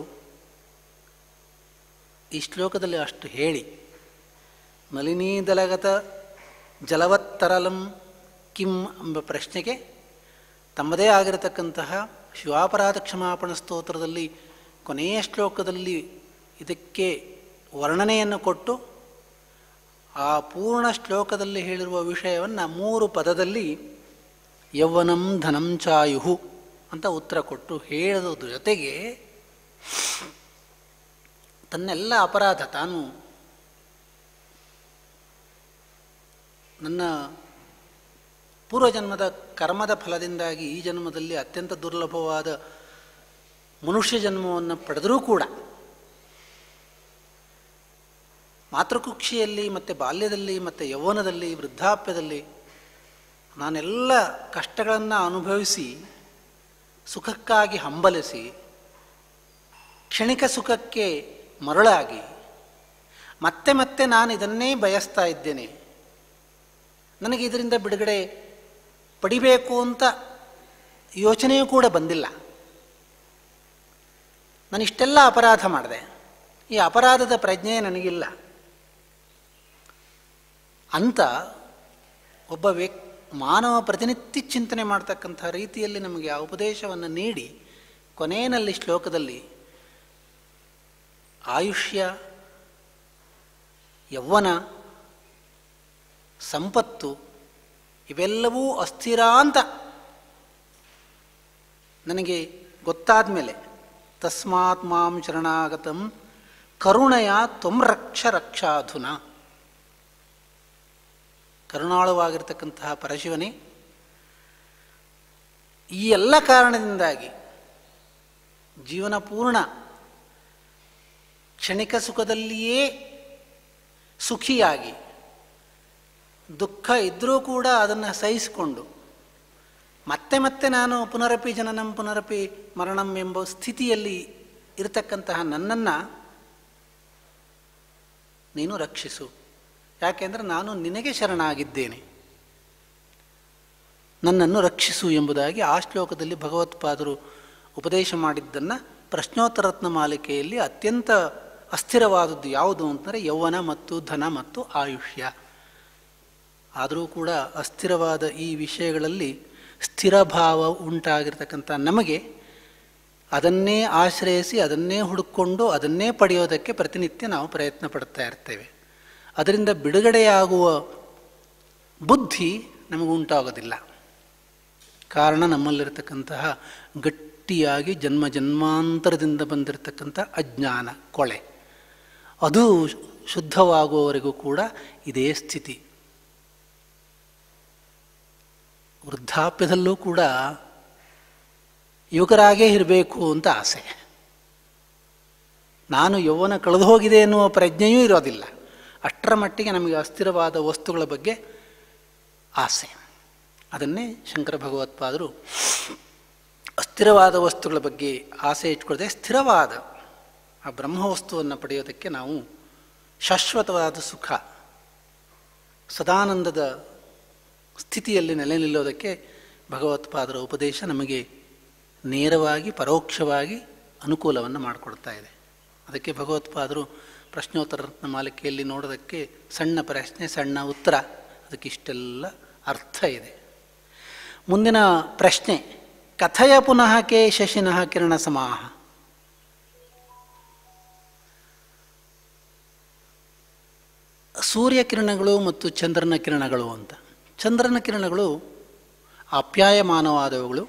ಈ ಶ್ಲೋಕದಲ್ಲಿ ಅಷ್ಟು ಹೇಳಿ ನಲಿನೀದಲಗತ ಜಲವತ್ತರಲಂ ಕಿಂ ಎಂಬ ಪ್ರಶ್ನೆಗೆ ತಮ್ಮದೇ ಆಗಿರತಕ್ಕಂತಹ ಶಿವಾಪರಾಧ ಕ್ಷಮಾಪಣ ಸ್ತೋತ್ರದಲ್ಲಿ ಕೊನೆಯ ಶ್ಲೋಕದಲ್ಲಿ ಇದಕ್ಕೆ ವರ್ಣನೆಯನ್ನು ಕೊಟ್ಟು ಆ ಪೂರ್ಣ ಶ್ಲೋಕದಲ್ಲಿ ಹೇಳಿರುವ ವಿಷಯವನ್ನು ಮೂರು ಪದದಲ್ಲಿ ಯೌವನಂ ಧನಂ ಚಾಯುಹು ಅಂತ ಉತ್ತರ ಕೊಟ್ಟು ಹೇಳೋದ್ರ ಜೊತೆಗೆ ತನ್ನೆಲ್ಲ ಅಪರಾಧ ತಾನು ನನ್ನ ಪೂರ್ವಜನ್ಮದ ಕರ್ಮದ ಫಲದಿಂದಾಗಿ ಈ ಜನ್ಮದಲ್ಲಿ ಅತ್ಯಂತ ದುರ್ಲಭವಾದ ಮನುಷ್ಯ ಜನ್ಮವನ್ನು ಪಡೆದರೂ ಕೂಡ ಮಾತೃಕುಕ್ಷಿಯಲ್ಲಿ ಮತ್ತು ಬಾಲ್ಯದಲ್ಲಿ ಮತ್ತು ಯೌವನದಲ್ಲಿ ವೃದ್ಧಾಪ್ಯದಲ್ಲಿ ನಾನೆಲ್ಲ ಕಷ್ಟಗಳನ್ನು ಅನುಭವಿಸಿ ಸುಖಕ್ಕಾಗಿ ಹಂಬಲಿಸಿ ಕ್ಷಣಿಕ ಸುಖಕ್ಕೆ ಮರಳಾಗಿ ಮತ್ತೆ ಮತ್ತೆ ನಾನು ಇದನ್ನೇ ಬಯಸ್ತಾ ಇದ್ದೇನೆ ನನಗೆ ಇದರಿಂದ ಬಿಡುಗಡೆ ಪಡಿಬೇಕು ಅಂತ ಯೋಚನೆಯೂ ಕೂಡ ಬಂದಿಲ್ಲ ನಾನು ಇಷ್ಟೆಲ್ಲ ಅಪರಾಧ ಮಾಡಿದೆ ಈ ಅಪರಾಧದ ಪ್ರಜ್ಞೆ ನನಗಿಲ್ಲ ಅಂತ ಒಬ್ಬ ವ್ಯಕ್ ಮಾನವ ಪ್ರತಿನಿತ್ಯ ಚಿಂತನೆ ಮಾಡ್ತಕ್ಕಂಥ ರೀತಿಯಲ್ಲಿ ನಮಗೆ ಆ ಉಪದೇಶವನ್ನು ನೀಡಿ ಕೊನೆಯಲ್ಲಿ ಶ್ಲೋಕದಲ್ಲಿ ಆಯುಷ್ಯ ಯೌವನ ಸಂಪತ್ತು ಇವೆಲ್ಲವೂ ಅಸ್ಥಿರ ಅಂತ ನನಗೆ ಗೊತ್ತಾದ ಮೇಲೆ ತಸ್ಮಾತ್ ಮಾಂ ಶರಣಾಗತಂ ಕರುಣೆಯ ತ್ವಂ ರಕ್ಷ ರಕ್ಷಾಧುನ ಕರುಣಾಳುವಾಗಿರ್ತಕ್ಕಂತಹ ಪರಶಿವನೇ ಈ ಎಲ್ಲ ಕಾರಣದಿಂದಾಗಿ ಜೀವನ ಪೂರ್ಣ ಕ್ಷಣಿಕ ಸುಖದಲ್ಲಿಯೇ ಸುಖಿಯಾಗಿ ದುಃಖ ಇದ್ದರೂ ಕೂಡ ಅದನ್ನು ಸಹಿಸಿಕೊಂಡು ಮತ್ತೆ ಮತ್ತೆ ನಾನು ಪುನರಪಿ ಜನನಂ ಪುನರಪಿ ಮರಣಂ ಎಂಬ ಸ್ಥಿತಿಯಲ್ಲಿ ಇರತಕ್ಕಂತಹ ನನ್ನನ್ನು ನೀನು ರಕ್ಷಿಸು ಯಾಕೆಂದರೆ ನಾನು ನಿನಗೆ ಶರಣಾಗಿದ್ದೇನೆ ನನ್ನನ್ನು ರಕ್ಷಿಸು ಎಂಬುದಾಗಿ ಆ ಶ್ಲೋಕದಲ್ಲಿ ಭಗವತ್ಪಾದರು ಉಪದೇಶ ಮಾಡಿದ್ದನ್ನು ಪ್ರಶ್ನೋತ್ತರತ್ನ ಮಾಲಿಕೆಯಲ್ಲಿ ಅತ್ಯಂತ ಅಸ್ಥಿರವಾದದ್ದು ಯಾವುದು ಅಂತಂದರೆ ಯೌವನ ಮತ್ತು ಧನ ಮತ್ತು ಆಯುಷ್ಯ ಆದರೂ ಕೂಡ ಅಸ್ಥಿರವಾದ ಈ ವಿಷಯಗಳಲ್ಲಿ ಸ್ಥಿರ ಭಾವ ಉಂಟಾಗಿರ್ತಕ್ಕಂಥ ನಮಗೆ ಅದನ್ನೇ ಆಶ್ರಯಿಸಿ ಅದನ್ನೇ ಹುಡುಕೊಂಡು ಅದನ್ನೇ ಪಡೆಯೋದಕ್ಕೆ ಪ್ರತಿನಿತ್ಯ ನಾವು ಪ್ರಯತ್ನ ಪಡ್ತಾ ಇರ್ತೇವೆ ಅದರಿಂದ ಬಿಡುಗಡೆಯಾಗುವ ಬುದ್ಧಿ ನಮಗೆ ಉಂಟಾಗೋದಿಲ್ಲ ಕಾರಣ ನಮ್ಮಲ್ಲಿರತಕ್ಕಂತಹ ಗಟ್ಟಿಯಾಗಿ ಜನ್ಮ ಜನ್ಮಾಂತರದಿಂದ ಬಂದಿರತಕ್ಕಂಥ ಅಜ್ಞಾನ ಕೊಳೆ ಅದು ಶುದ್ಧವಾಗುವವರೆಗೂ ಕೂಡ ಇದೇ ಸ್ಥಿತಿ ವೃದ್ಧಾಪ್ಯದಲ್ಲೂ ಕೂಡ ಯುವಕರಾಗೇ ಇರಬೇಕು ಅಂತ ಆಸೆ ನಾನು ಯೌವನ ಕಳೆದು ಹೋಗಿದೆ ಎನ್ನುವ ಪ್ರಜ್ಞೆಯೂ ಇರೋದಿಲ್ಲ ಅಷ್ಟರ ಮಟ್ಟಿಗೆ ನಮಗೆ ಅಸ್ಥಿರವಾದ ವಸ್ತುಗಳ ಬಗ್ಗೆ ಆಸೆ ಅದನ್ನೇ ಶಂಕರ ಭಗವತ್ಪಾದರು ಅಸ್ಥಿರವಾದ ವಸ್ತುಗಳ ಬಗ್ಗೆ ಆಸೆ ಇಟ್ಕೊಳ್ಳದೆ ಸ್ಥಿರವಾದ ಆ ಬ್ರಹ್ಮವಸ್ತುವನ್ನು ಪಡೆಯೋದಕ್ಕೆ ನಾವು ಶಾಶ್ವತವಾದ ಸುಖ ಸದಾನಂದದ ಸ್ಥಿತಿಯಲ್ಲಿ ನೆಲೆ ನಿಲ್ಲೋದಕ್ಕೆ ಭಗವತ್ಪಾದರ ಉಪದೇಶ ನಮಗೆ ನೇರವಾಗಿ ಪರೋಕ್ಷವಾಗಿ ಅನುಕೂಲವನ್ನು ಮಾಡಿಕೊಡ್ತಾ ಇದೆ ಅದಕ್ಕೆ ಭಗವತ್ಪಾದರು ಪ್ರಶ್ನೋತ್ತರ ರತ್ನ ಮಾಲಿಕೆಯಲ್ಲಿ ನೋಡೋದಕ್ಕೆ ಸಣ್ಣ ಪ್ರಶ್ನೆ ಸಣ್ಣ ಉತ್ತರ ಅದಕ್ಕೆ ಇಷ್ಟೆಲ್ಲ ಅರ್ಥ ಇದೆ ಮುಂದಿನ ಪ್ರಶ್ನೆ ಕಥಯ ಪುನಃ ಕೆ ಶಶಿನಃ ಕಿರಣ ಸಮಾಹ ಸೂರ್ಯ ಕಿರಣಗಳು ಮತ್ತು ಚಂದ್ರನ ಕಿರಣಗಳು ಅಂತ ಚಂದ್ರನ ಕಿರಣಗಳು ಆಪ್ಯಾಯಮಾನವಾದವುಗಳು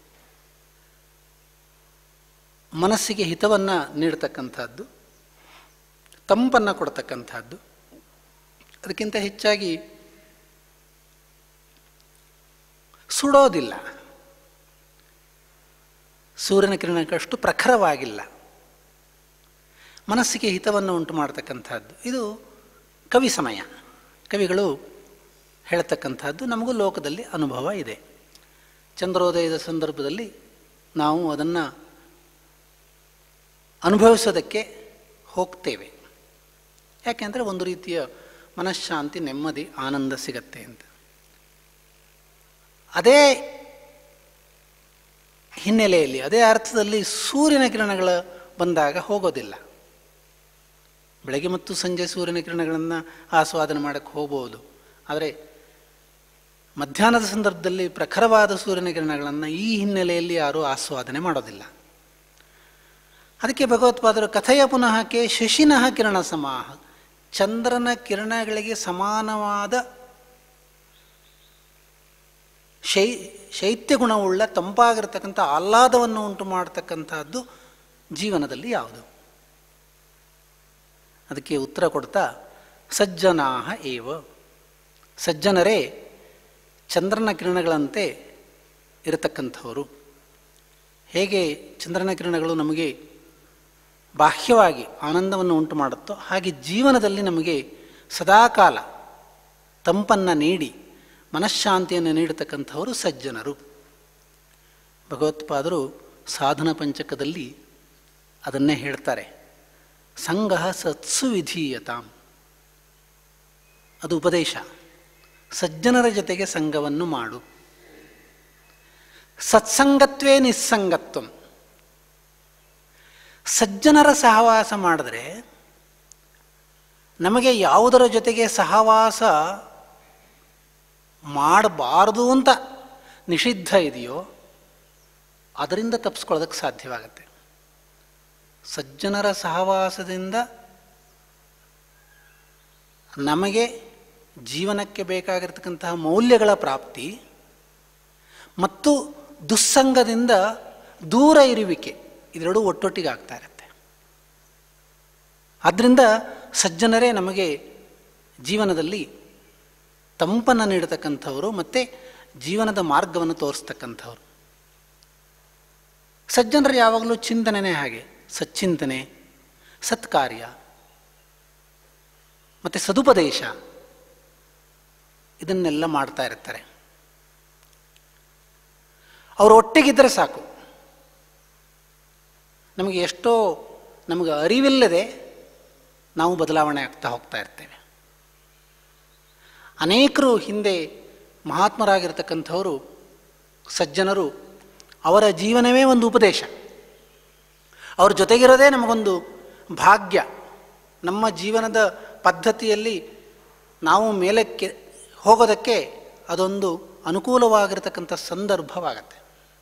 ಮನಸ್ಸಿಗೆ ಹಿತವನ್ನು ನೀಡ್ತಕ್ಕಂಥದ್ದು ತಂಪನ್ನು ಕೊಡ್ತಕ್ಕಂಥದ್ದು ಅದಕ್ಕಿಂತ ಹೆಚ್ಚಾಗಿ ಸುಡೋದಿಲ್ಲ ಸೂರ್ಯನ ಕಿರಣಕ್ಕಷ್ಟು ಪ್ರಖರವಾಗಿಲ್ಲ ಮನಸ್ಸಿಗೆ ಹಿತವನ್ನು ಉಂಟು ಮಾಡ್ತಕ್ಕಂಥದ್ದು ಇದು ಕವಿ ಸಮಯ ಕವಿಗಳು ಹೇಳ್ತಕ್ಕಂಥದ್ದು ನಮಗೂ ಲೋಕದಲ್ಲಿ ಅನುಭವ ಇದೆ ಚಂದ್ರೋದಯದ ಸಂದರ್ಭದಲ್ಲಿ ನಾವು ಅದನ್ನು ಅನುಭವಿಸೋದಕ್ಕೆ ಹೋಗ್ತೇವೆ ಯಾಕೆಂದರೆ ಒಂದು ರೀತಿಯ ಮನಃಶಾಂತಿ ನೆಮ್ಮದಿ ಆನಂದ ಸಿಗತ್ತೆ ಅಂತ ಅದೇ ಹಿನ್ನೆಲೆಯಲ್ಲಿ ಅದೇ ಅರ್ಥದಲ್ಲಿ ಸೂರ್ಯನ ಕಿರಣಗಳ ಬಂದಾಗ ಹೋಗೋದಿಲ್ಲ ಬೆಳಗ್ಗೆ ಮತ್ತು ಸಂಜೆ ಸೂರ್ಯನ ಕಿರಣಗಳನ್ನು ಆಸ್ವಾದನೆ ಮಾಡೋಕ್ಕೆ ಹೋಗ್ಬೋದು ಆದರೆ ಮಧ್ಯಾಹ್ನದ ಸಂದರ್ಭದಲ್ಲಿ ಪ್ರಖರವಾದ ಸೂರ್ಯನ ಕಿರಣಗಳನ್ನು ಈ ಹಿನ್ನೆಲೆಯಲ್ಲಿ ಯಾರೂ ಆಸ್ವಾದನೆ ಮಾಡೋದಿಲ್ಲ ಅದಕ್ಕೆ ಭಗವತ್ಪಾದರು ಕಥೆಯ ಪುನಃ ಕೆ ಶಶಿನಃ ಕಿರಣ ಸಮಾಹ ಚಂದ್ರನ ಕಿರಣಗಳಿಗೆ ಸಮಾನವಾದ ಶೈ ಶೈತ್ಯ ಗುಣವುಳ್ಳ ತಂಪಾಗಿರ್ತಕ್ಕಂಥ ಆಹ್ಲಾದವನ್ನು ಉಂಟು ಮಾಡತಕ್ಕಂಥದ್ದು ಜೀವನದಲ್ಲಿ ಯಾವುದು ಅದಕ್ಕೆ ಉತ್ತರ ಕೊಡ್ತಾ ಸಜ್ಜನಾಹ ಏವ ಸಜ್ಜನರೇ ಚಂದ್ರನ ಕಿರಣಗಳಂತೆ ಇರತಕ್ಕಂಥವರು ಹೇಗೆ ಚಂದ್ರನ ಕಿರಣಗಳು ನಮಗೆ ಬಾಹ್ಯವಾಗಿ ಆನಂದವನ್ನು ಉಂಟು ಮಾಡುತ್ತೋ ಹಾಗೆ ಜೀವನದಲ್ಲಿ ನಮಗೆ ಸದಾಕಾಲ ತಂಪನ್ನು ನೀಡಿ ಮನಃಶಾಂತಿಯನ್ನು ನೀಡತಕ್ಕಂಥವರು ಸಜ್ಜನರು ಭಗವತ್ಪಾದರು ಸಾಧನ ಪಂಚಕದಲ್ಲಿ ಅದನ್ನೇ ಹೇಳ್ತಾರೆ ಸಂಘ ಸತ್ಸು ವಿಧೀಯತಾಂ ಅದು ಉಪದೇಶ ಸಜ್ಜನರ ಜೊತೆಗೆ ಸಂಘವನ್ನು ಮಾಡು ಸತ್ಸಂಗತ್ವೇ ನಿಸ್ಸಂಗತ್ವಂ ಸಜ್ಜನರ ಸಹವಾಸ ಮಾಡಿದ್ರೆ ನಮಗೆ ಯಾವುದರ ಜೊತೆಗೆ ಸಹವಾಸ ಮಾಡಬಾರದು ಅಂತ ನಿಷಿದ್ಧ ಇದೆಯೋ ಅದರಿಂದ ತಪ್ಪಿಸ್ಕೊಳ್ಳೋದಕ್ಕೆ ಸಾಧ್ಯವಾಗತ್ತೆ ಸಜ್ಜನರ ಸಹವಾಸದಿಂದ ನಮಗೆ ಜೀವನಕ್ಕೆ ಬೇಕಾಗಿರ್ತಕ್ಕಂತಹ ಮೌಲ್ಯಗಳ ಪ್ರಾಪ್ತಿ ಮತ್ತು ದುಸ್ಸಂಗದಿಂದ ದೂರ ಇರುವಿಕೆ ಇದೆರಡೂ ಒಟ್ಟೊಟ್ಟಿಗೆ ಆಗ್ತಾ ಇರುತ್ತೆ ಆದ್ದರಿಂದ ಸಜ್ಜನರೇ ನಮಗೆ ಜೀವನದಲ್ಲಿ ತಂಪನ್ನು ನೀಡತಕ್ಕಂಥವರು ಮತ್ತು ಜೀವನದ ಮಾರ್ಗವನ್ನು ತೋರಿಸ್ತಕ್ಕಂಥವ್ರು ಸಜ್ಜನರು ಯಾವಾಗಲೂ ಚಿಂತನೆನೇ ಹಾಗೆ ಸಚ್ಚಿಂತನೆ ಸತ್ಕಾರ್ಯ ಮತ್ತು ಸದುಪದೇಶ ಇದನ್ನೆಲ್ಲ ಮಾಡ್ತಾ ಇರ್ತಾರೆ ಅವರು ಒಟ್ಟಿಗಿದ್ದರೆ ಸಾಕು ನಮಗೆ ಎಷ್ಟೋ ನಮಗೆ ಅರಿವಿಲ್ಲದೆ ನಾವು ಬದಲಾವಣೆ ಆಗ್ತಾ ಹೋಗ್ತಾ ಇರ್ತೇವೆ ಅನೇಕರು ಹಿಂದೆ ಮಹಾತ್ಮರಾಗಿರ್ತಕ್ಕಂಥವರು ಸಜ್ಜನರು ಅವರ ಜೀವನವೇ ಒಂದು ಉಪದೇಶ ಅವ್ರ ಜೊತೆಗಿರೋದೇ ನಮಗೊಂದು ಭಾಗ್ಯ ನಮ್ಮ ಜೀವನದ ಪದ್ಧತಿಯಲ್ಲಿ ನಾವು ಮೇಲಕ್ಕೆ ಹೋಗೋದಕ್ಕೆ ಅದೊಂದು ಅನುಕೂಲವಾಗಿರತಕ್ಕಂಥ ಸಂದರ್ಭವಾಗತ್ತೆ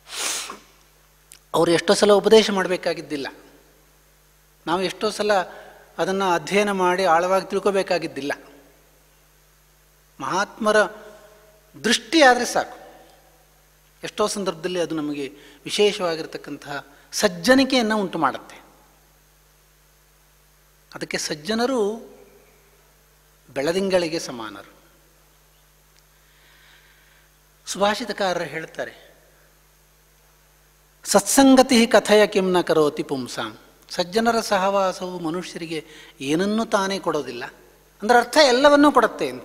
ಅವರು ಎಷ್ಟೋ ಸಲ ಉಪದೇಶ ಮಾಡಬೇಕಾಗಿದ್ದಿಲ್ಲ ನಾವು ಎಷ್ಟೋ ಸಲ ಅದನ್ನು ಅಧ್ಯಯನ ಮಾಡಿ ಆಳವಾಗಿ ತಿಳ್ಕೋಬೇಕಾಗಿದ್ದಿಲ್ಲ ಮಹಾತ್ಮರ ದೃಷ್ಟಿ ಆದರೆ ಸಾಕು ಎಷ್ಟೋ ಸಂದರ್ಭದಲ್ಲಿ ಅದು ನಮಗೆ ವಿಶೇಷವಾಗಿರ್ತಕ್ಕಂತಹ ಸಜ್ಜನಿಕೆಯನ್ನು ಉಂಟು ಮಾಡುತ್ತೆ ಅದಕ್ಕೆ ಸಜ್ಜನರು ಬೆಳದಿಂಗಳಿಗೆ ಸಮಾನರು ಸುಭಾಷಿತಕಾರರು ಹೇಳ್ತಾರೆ ಸತ್ಸಂಗತಿ ಕಥೆಯ ಕಿಮ್ನ ಕರೋತಿ ಪುಂಸಾಂ ಸಜ್ಜನರ ಸಹವಾಸವು ಮನುಷ್ಯರಿಗೆ ಏನನ್ನೂ ತಾನೇ ಕೊಡೋದಿಲ್ಲ ಅಂದರೆ ಅರ್ಥ ಎಲ್ಲವನ್ನೂ ಕೊಡುತ್ತೆ ಅಂತ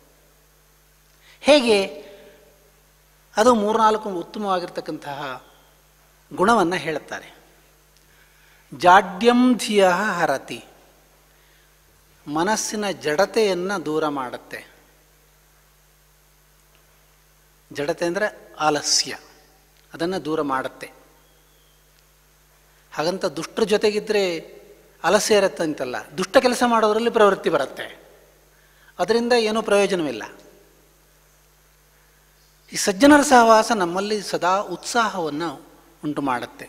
ಹೇಗೆ ಅದು ಮೂರ್ನಾಲ್ಕು ಉತ್ತಮವಾಗಿರ್ತಕ್ಕಂತಹ ಗುಣವನ್ನು ಹೇಳುತ್ತಾರೆ ಜಾಡ್ಯಂ ಧಿಯ ಹರತಿ ಮನಸ್ಸಿನ ಜಡತೆಯನ್ನು ದೂರ ಮಾಡುತ್ತೆ ಜಡತೆ ಅಂದರೆ ಆಲಸ್ಯ ಅದನ್ನು ದೂರ ಮಾಡುತ್ತೆ ಹಾಗಂತ ದುಷ್ಟರ ಜೊತೆಗಿದ್ದರೆ ಆಲಸ್ಯ ಇರುತ್ತೆ ಅಂತಲ್ಲ ದುಷ್ಟ ಕೆಲಸ ಮಾಡೋದರಲ್ಲಿ ಪ್ರವೃತ್ತಿ ಬರುತ್ತೆ ಅದರಿಂದ ಏನೂ ಪ್ರಯೋಜನವಿಲ್ಲ ಈ ಸಜ್ಜನರ ಸಹವಾಸ ನಮ್ಮಲ್ಲಿ ಸದಾ ಉತ್ಸಾಹವನ್ನು ಉಂಟು ಮಾಡುತ್ತೆ